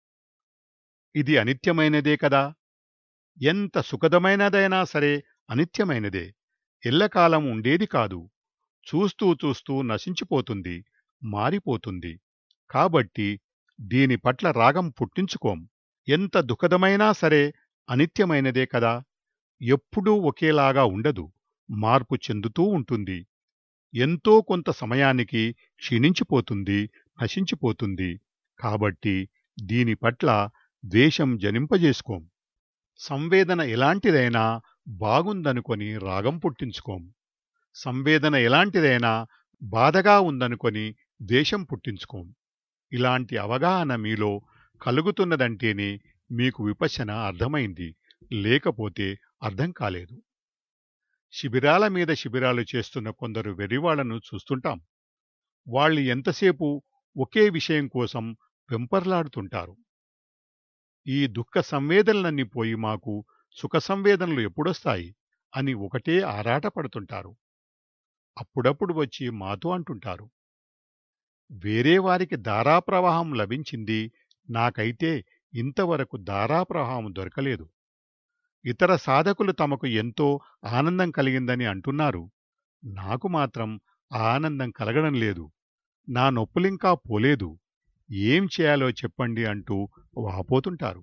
ఇది అనిత్యమైనదే కదా ఎంత సుఖదమైనదైనా సరే అనిత్యమైనదే ఎల్లకాలం ఉండేది కాదు చూస్తూ చూస్తూ నశించిపోతుంది మారిపోతుంది కాబట్టి దీని పట్ల రాగం పుట్టించుకోం ఎంత దుఃఖదమైనా సరే అనిత్యమైనదే కదా ఎప్పుడూ ఒకేలాగా ఉండదు మార్పు చెందుతూ ఉంటుంది ఎంతో కొంత సమయానికి క్షీణించిపోతుంది నశించిపోతుంది కాబట్టి దీని పట్ల ద్వేషం జనింపజేసుకోం సంవేదన ఎలాంటిదైనా బాగుందనుకొని రాగం పుట్టించుకోం సంవేదన ఎలాంటిదైనా బాధగా ఉందనుకొని ద్వేషం పుట్టించుకోం ఇలాంటి అవగాహన మీలో కలుగుతున్నదంటేనే మీకు విపశన అర్థమైంది లేకపోతే అర్థం కాలేదు శిబిరాల మీద శిబిరాలు చేస్తున్న కొందరు వెర్రివాళ్లను చూస్తుంటాం వాళ్ళు ఎంతసేపు ఒకే విషయం కోసం వెంపర్లాడుతుంటారు ఈ దుఃఖ సంవేదనలన్నీ పోయి మాకు సుఖ సంవేదనలు ఎప్పుడొస్తాయి అని ఒకటే ఆరాటపడుతుంటారు అప్పుడప్పుడు వచ్చి మాతో అంటుంటారు వేరే వారికి ధారాప్రవాహం లభించింది నాకైతే ఇంతవరకు ధారాప్రవాహం దొరకలేదు ఇతర సాధకులు తమకు ఎంతో ఆనందం కలిగిందని అంటున్నారు నాకు మాత్రం ఆ ఆనందం కలగడం లేదు నా నొప్పులింకా పోలేదు ఏం చేయాలో చెప్పండి అంటూ వాపోతుంటారు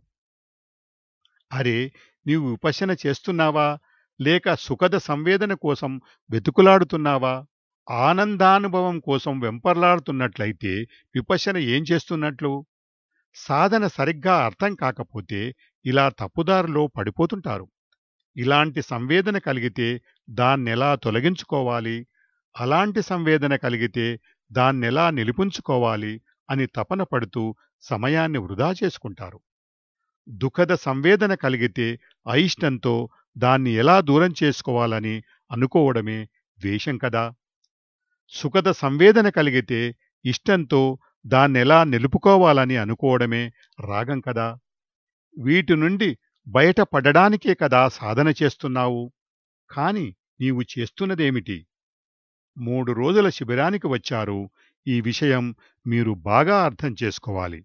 అరే నీవు విపశన చేస్తున్నావా లేక సుఖద సంవేదన కోసం వెతుకులాడుతున్నావా ఆనందానుభవం కోసం వెంపర్లాడుతున్నట్లయితే విపశన ఏం చేస్తున్నట్లు సాధన సరిగ్గా అర్థం కాకపోతే ఇలా తప్పుదారిలో పడిపోతుంటారు ఇలాంటి సంవేదన కలిగితే దాన్నెలా తొలగించుకోవాలి అలాంటి సంవేదన కలిగితే దాన్నెలా నిలిపుంచుకోవాలి అని తపన పడుతూ సమయాన్ని వృధా చేసుకుంటారు దుఃఖద సంవేదన కలిగితే అయిష్టంతో దాన్ని ఎలా దూరం చేసుకోవాలని అనుకోవడమే ద్వేషం కదా సుఖద సంవేదన కలిగితే ఇష్టంతో దాన్నెలా నిలుపుకోవాలని అనుకోవడమే రాగం కదా వీటి నుండి బయటపడడానికే కదా సాధన చేస్తున్నావు కాని నీవు చేస్తున్నదేమిటి మూడు రోజుల శిబిరానికి వచ్చారు ఈ విషయం మీరు బాగా అర్థం చేసుకోవాలి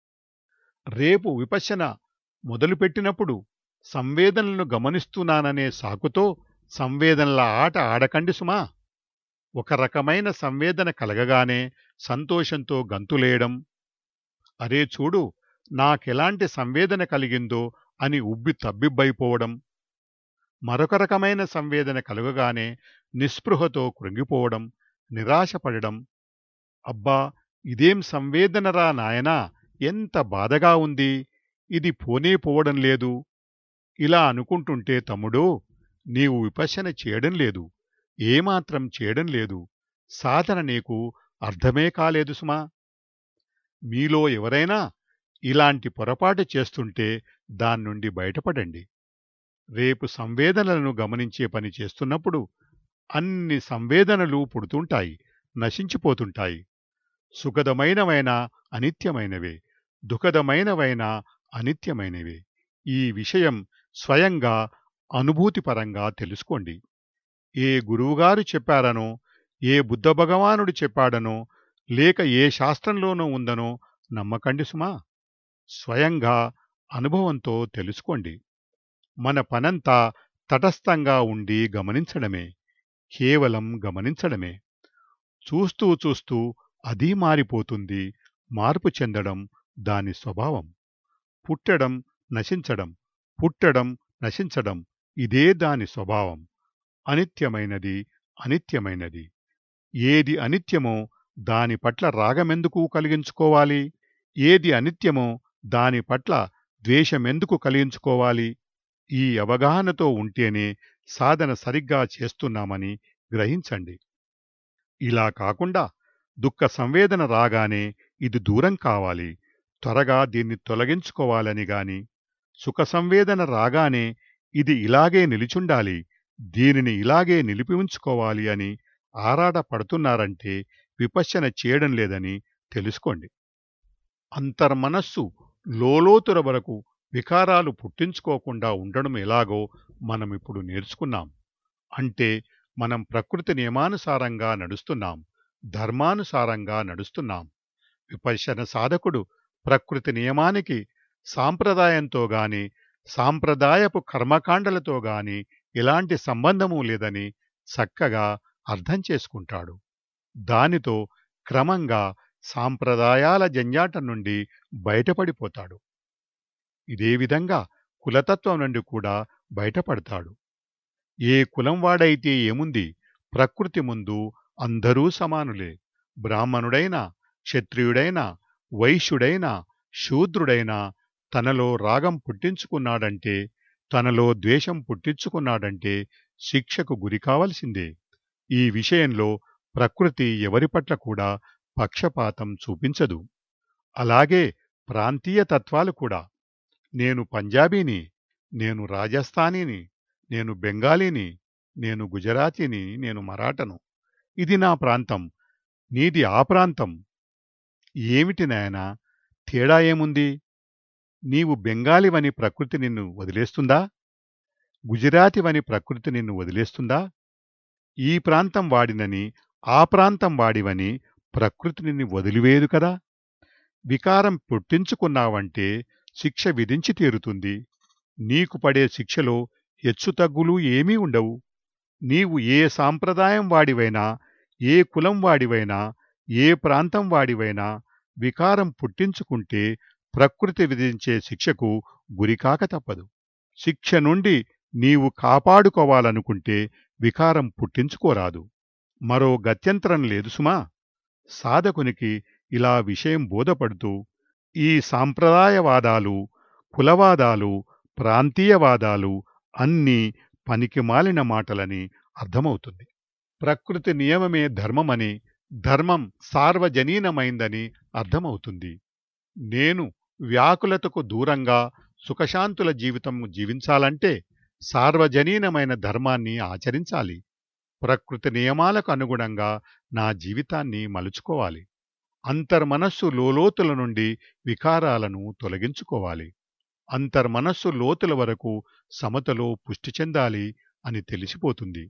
రేపు విపశన మొదలుపెట్టినప్పుడు సంవేదనలను గమనిస్తున్నాననే సాకుతో సంవేదనల ఆట ఆడకండి సుమా ఒక రకమైన సంవేదన కలగగానే సంతోషంతో గంతులేయడం అరే చూడు నాకెలాంటి సంవేదన కలిగిందో అని ఉబ్బి తబ్బిబ్బైపోవడం మరొక రకమైన సంవేదన కలుగగానే నిస్పృహతో కృంగిపోవడం నిరాశపడడం అబ్బా ఇదేం సంవేదనరా నాయనా ఎంత బాధగా ఉంది ఇది పోనే పోవడం లేదు ఇలా అనుకుంటుంటే తమ్ముడు నీవు విపశన చేయడం లేదు ఏమాత్రం చేయడం లేదు సాధన నీకు అర్థమే కాలేదు సుమా మీలో ఎవరైనా ఇలాంటి పొరపాటు చేస్తుంటే దాన్నుండి బయటపడండి రేపు సంవేదనలను గమనించే పని చేస్తున్నప్పుడు అన్ని సంవేదనలు పుడుతుంటాయి నశించిపోతుంటాయి సుఖదమైనవైన అనిత్యమైనవే దుఃఖదమైనవైన అనిత్యమైనవే ఈ విషయం స్వయంగా అనుభూతిపరంగా తెలుసుకోండి ఏ గురువుగారు చెప్పారనో ఏ బుద్ధ భగవానుడు చెప్పాడనో లేక ఏ శాస్త్రంలోనూ ఉందనో నమ్మకండి సుమా స్వయంగా అనుభవంతో తెలుసుకోండి మన పనంతా తటస్థంగా ఉండి గమనించడమే కేవలం గమనించడమే చూస్తూ చూస్తూ అది మారిపోతుంది మార్పు చెందడం దాని స్వభావం పుట్టడం నశించడం పుట్టడం నశించడం ఇదే దాని స్వభావం అనిత్యమైనది అనిత్యమైనది ఏది అనిత్యమో దాని పట్ల రాగమెందుకు కలిగించుకోవాలి ఏది అనిత్యమో దాని పట్ల ద్వేషమెందుకు కలిగించుకోవాలి ఈ అవగాహనతో ఉంటేనే సాధన సరిగ్గా చేస్తున్నామని గ్రహించండి ఇలా కాకుండా దుఃఖ సంవేదన రాగానే ఇది దూరం కావాలి త్వరగా దీన్ని తొలగించుకోవాలని గాని సుఖ సంవేదన రాగానే ఇది ఇలాగే నిలిచుండాలి దీనిని ఇలాగే నిలిపి ఉంచుకోవాలి అని ఆరాట పడుతున్నారంటే విపశ్యన చేయడం లేదని తెలుసుకోండి అంతర్మనస్సు లోలోతుర వరకు వికారాలు పుట్టించుకోకుండా ఉండడం ఎలాగో మనం ఇప్పుడు నేర్చుకున్నాం అంటే మనం ప్రకృతి నియమానుసారంగా నడుస్తున్నాం ధర్మానుసారంగా నడుస్తున్నాం విపశ్యన సాధకుడు ప్రకృతి నియమానికి సాంప్రదాయంతో గాని సాంప్రదాయపు కర్మకాండలతో గాని ఎలాంటి సంబంధము లేదని చక్కగా అర్థం చేసుకుంటాడు దానితో క్రమంగా సాంప్రదాయాల జంజాటం నుండి బయటపడిపోతాడు ఇదే విధంగా కులతత్వం నుండి కూడా బయటపడతాడు ఏ కులం వాడైతే ఏముంది ప్రకృతి ముందు అందరూ సమానులే బ్రాహ్మణుడైనా క్షత్రియుడైనా వైశ్యుడైనా శూద్రుడైనా తనలో రాగం పుట్టించుకున్నాడంటే తనలో ద్వేషం పుట్టించుకున్నాడంటే శిక్షకు గురి కావలసిందే ఈ విషయంలో ప్రకృతి ఎవరి పట్ల కూడా పక్షపాతం చూపించదు అలాగే ప్రాంతీయ తత్వాలు కూడా నేను పంజాబీని నేను రాజస్థానీని నేను బెంగాలీని నేను గుజరాతీని నేను మరాఠను ఇది నా ప్రాంతం నీది ఆ ప్రాంతం ఏమిటి నాయనా తేడా ఏముంది నీవు బెంగాలీవని ప్రకృతి నిన్ను వదిలేస్తుందా గుజరాతీవని ప్రకృతి నిన్ను వదిలేస్తుందా ఈ ప్రాంతం వాడినని ఆ ప్రాంతం వాడివని ప్రకృతి నిన్ను వదిలివేయదు కదా వికారం పుట్టించుకున్నావంటే శిక్ష విధించి తీరుతుంది నీకు పడే శిక్షలో హెచ్చుతగ్గులు ఏమీ ఉండవు నీవు ఏ సాంప్రదాయం వాడివైనా ఏ కులం వాడివైనా ఏ ప్రాంతం వాడివైనా వికారం పుట్టించుకుంటే ప్రకృతి విధించే శిక్షకు గురికాక తప్పదు శిక్ష నుండి నీవు కాపాడుకోవాలనుకుంటే వికారం పుట్టించుకోరాదు మరో గత్యంతరం లేదు సుమా సాధకునికి ఇలా విషయం బోధపడుతూ ఈ సాంప్రదాయవాదాలు కులవాదాలు ప్రాంతీయవాదాలు అన్నీ పనికిమాలిన మాటలని అర్థమవుతుంది ప్రకృతి నియమమే ధర్మమని ధర్మం సార్వజనీనమైందని అర్థమవుతుంది నేను వ్యాకులతకు దూరంగా సుఖశాంతుల జీవితం జీవించాలంటే సార్వజనీనమైన ధర్మాన్ని ఆచరించాలి ప్రకృతి నియమాలకు అనుగుణంగా నా జీవితాన్ని మలుచుకోవాలి అంతర్మనస్సు లోలోతుల నుండి వికారాలను తొలగించుకోవాలి అంతర్మనస్సు లోతుల వరకు సమతలో పుష్టి చెందాలి అని తెలిసిపోతుంది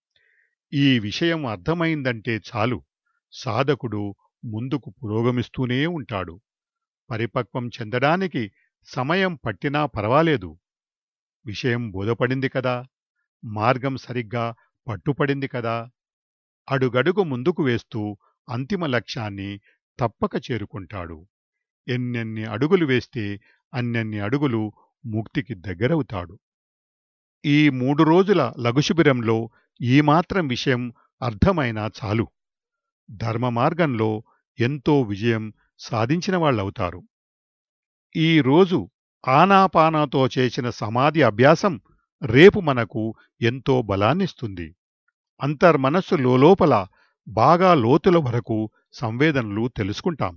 ఈ విషయం అర్థమైందంటే చాలు సాధకుడు ముందుకు పురోగమిస్తూనే ఉంటాడు పరిపక్వం చెందడానికి సమయం పట్టినా పర్వాలేదు విషయం బోధపడింది కదా మార్గం సరిగ్గా పట్టుపడింది కదా అడుగడుగు ముందుకు వేస్తూ అంతిమ లక్ష్యాన్ని తప్పక చేరుకుంటాడు ఎన్నెన్ని అడుగులు వేస్తే అన్నెన్ని అడుగులు ముక్తికి దగ్గరవుతాడు ఈ మూడు రోజుల లఘుశిబిరంలో ఈ మాత్రం విషయం అర్థమైనా చాలు ధర్మ మార్గంలో ఎంతో విజయం సాధించిన వాళ్ళవుతారు ఈ రోజు ఆనాపానాతో చేసిన సమాధి అభ్యాసం రేపు మనకు ఎంతో బలాన్నిస్తుంది అంతర్మనస్సు లోపల బాగా లోతుల వరకు సంవేదనలు తెలుసుకుంటాం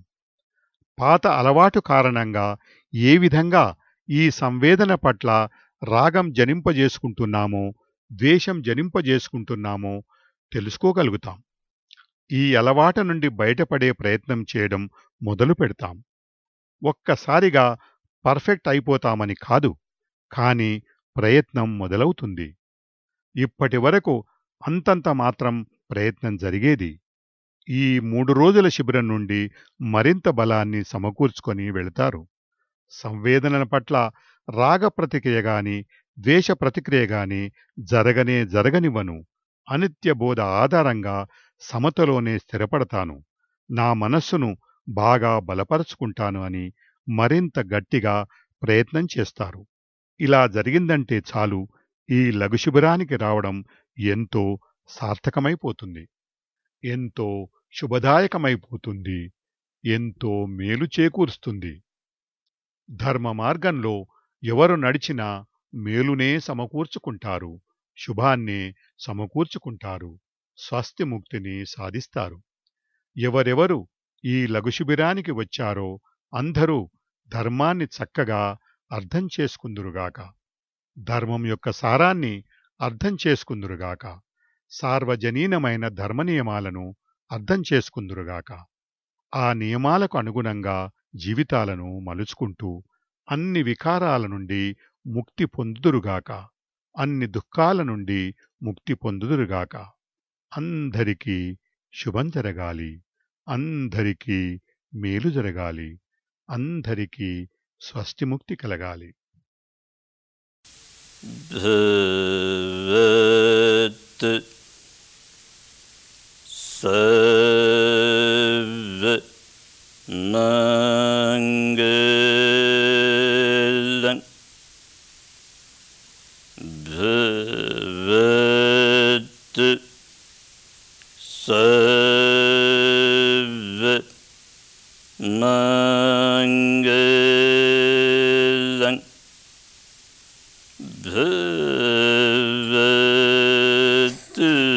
పాత అలవాటు కారణంగా ఏ విధంగా ఈ సంవేదన పట్ల రాగం జనింపజేసుకుంటున్నామో ద్వేషం జనింపజేసుకుంటున్నామో తెలుసుకోగలుగుతాం ఈ అలవాటు నుండి బయటపడే ప్రయత్నం చేయడం మొదలు పెడతాం ఒక్కసారిగా పర్ఫెక్ట్ అయిపోతామని కాదు కానీ ప్రయత్నం మొదలవుతుంది ఇప్పటి వరకు అంతంత మాత్రం ప్రయత్నం జరిగేది ఈ మూడు రోజుల శిబిరం నుండి మరింత బలాన్ని సమకూర్చుకొని వెళతారు సంవేదనల పట్ల రాగ ప్రతిక్రియ గాని ద్వేష ప్రతిక్రియ గాని జరగనే జరగనివ్వను అనిత్య బోధ ఆధారంగా సమతలోనే స్థిరపడతాను నా మనస్సును బాగా బలపరుచుకుంటాను అని మరింత గట్టిగా ప్రయత్నం చేస్తారు ఇలా జరిగిందంటే చాలు ఈ లఘు శిబిరానికి రావడం ఎంతో సార్థకమైపోతుంది ఎంతో శుభదాయకమైపోతుంది ఎంతో మేలు చేకూరుస్తుంది ధర్మ మార్గంలో ఎవరు నడిచినా మేలునే సమకూర్చుకుంటారు శుభాన్నే సమకూర్చుకుంటారు స్వస్తి ముక్తిని సాధిస్తారు ఎవరెవరు ఈ లఘు శిబిరానికి వచ్చారో అందరూ ధర్మాన్ని చక్కగా అర్థం చేసుకుందురుగాక ధర్మం యొక్క సారాన్ని అర్థం చేసుకుందురుగాక సార్వజనీనమైన ధర్మ నియమాలను అర్థం చేసుకుందురుగాక ఆ నియమాలకు అనుగుణంగా జీవితాలను మలుచుకుంటూ అన్ని వికారాల నుండి ముక్తి పొందుదురుగాక అన్ని దుఃఖాల నుండి ముక్తి పొందుదురుగాక అందరికీ శుభం జరగాలి అందరికీ మేలు జరగాలి అందరికీ స్వస్తిముక్తి కలగాలి भवत् सर्व मङ्गलम् भवत् सर्व मङ्गलम् भवत्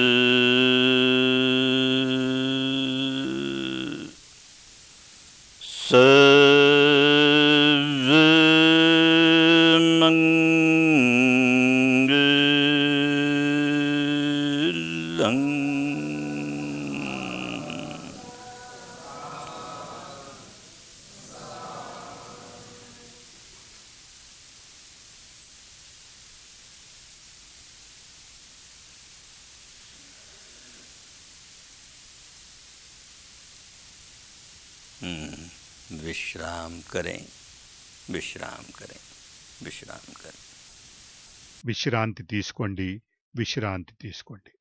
सर्वमङ्गलम् हम्म, विश्राम करें विश्राम करें विश्राम करें విశ్రాంతి తీసుకోండి విశ్రాంతి తీసుకోండి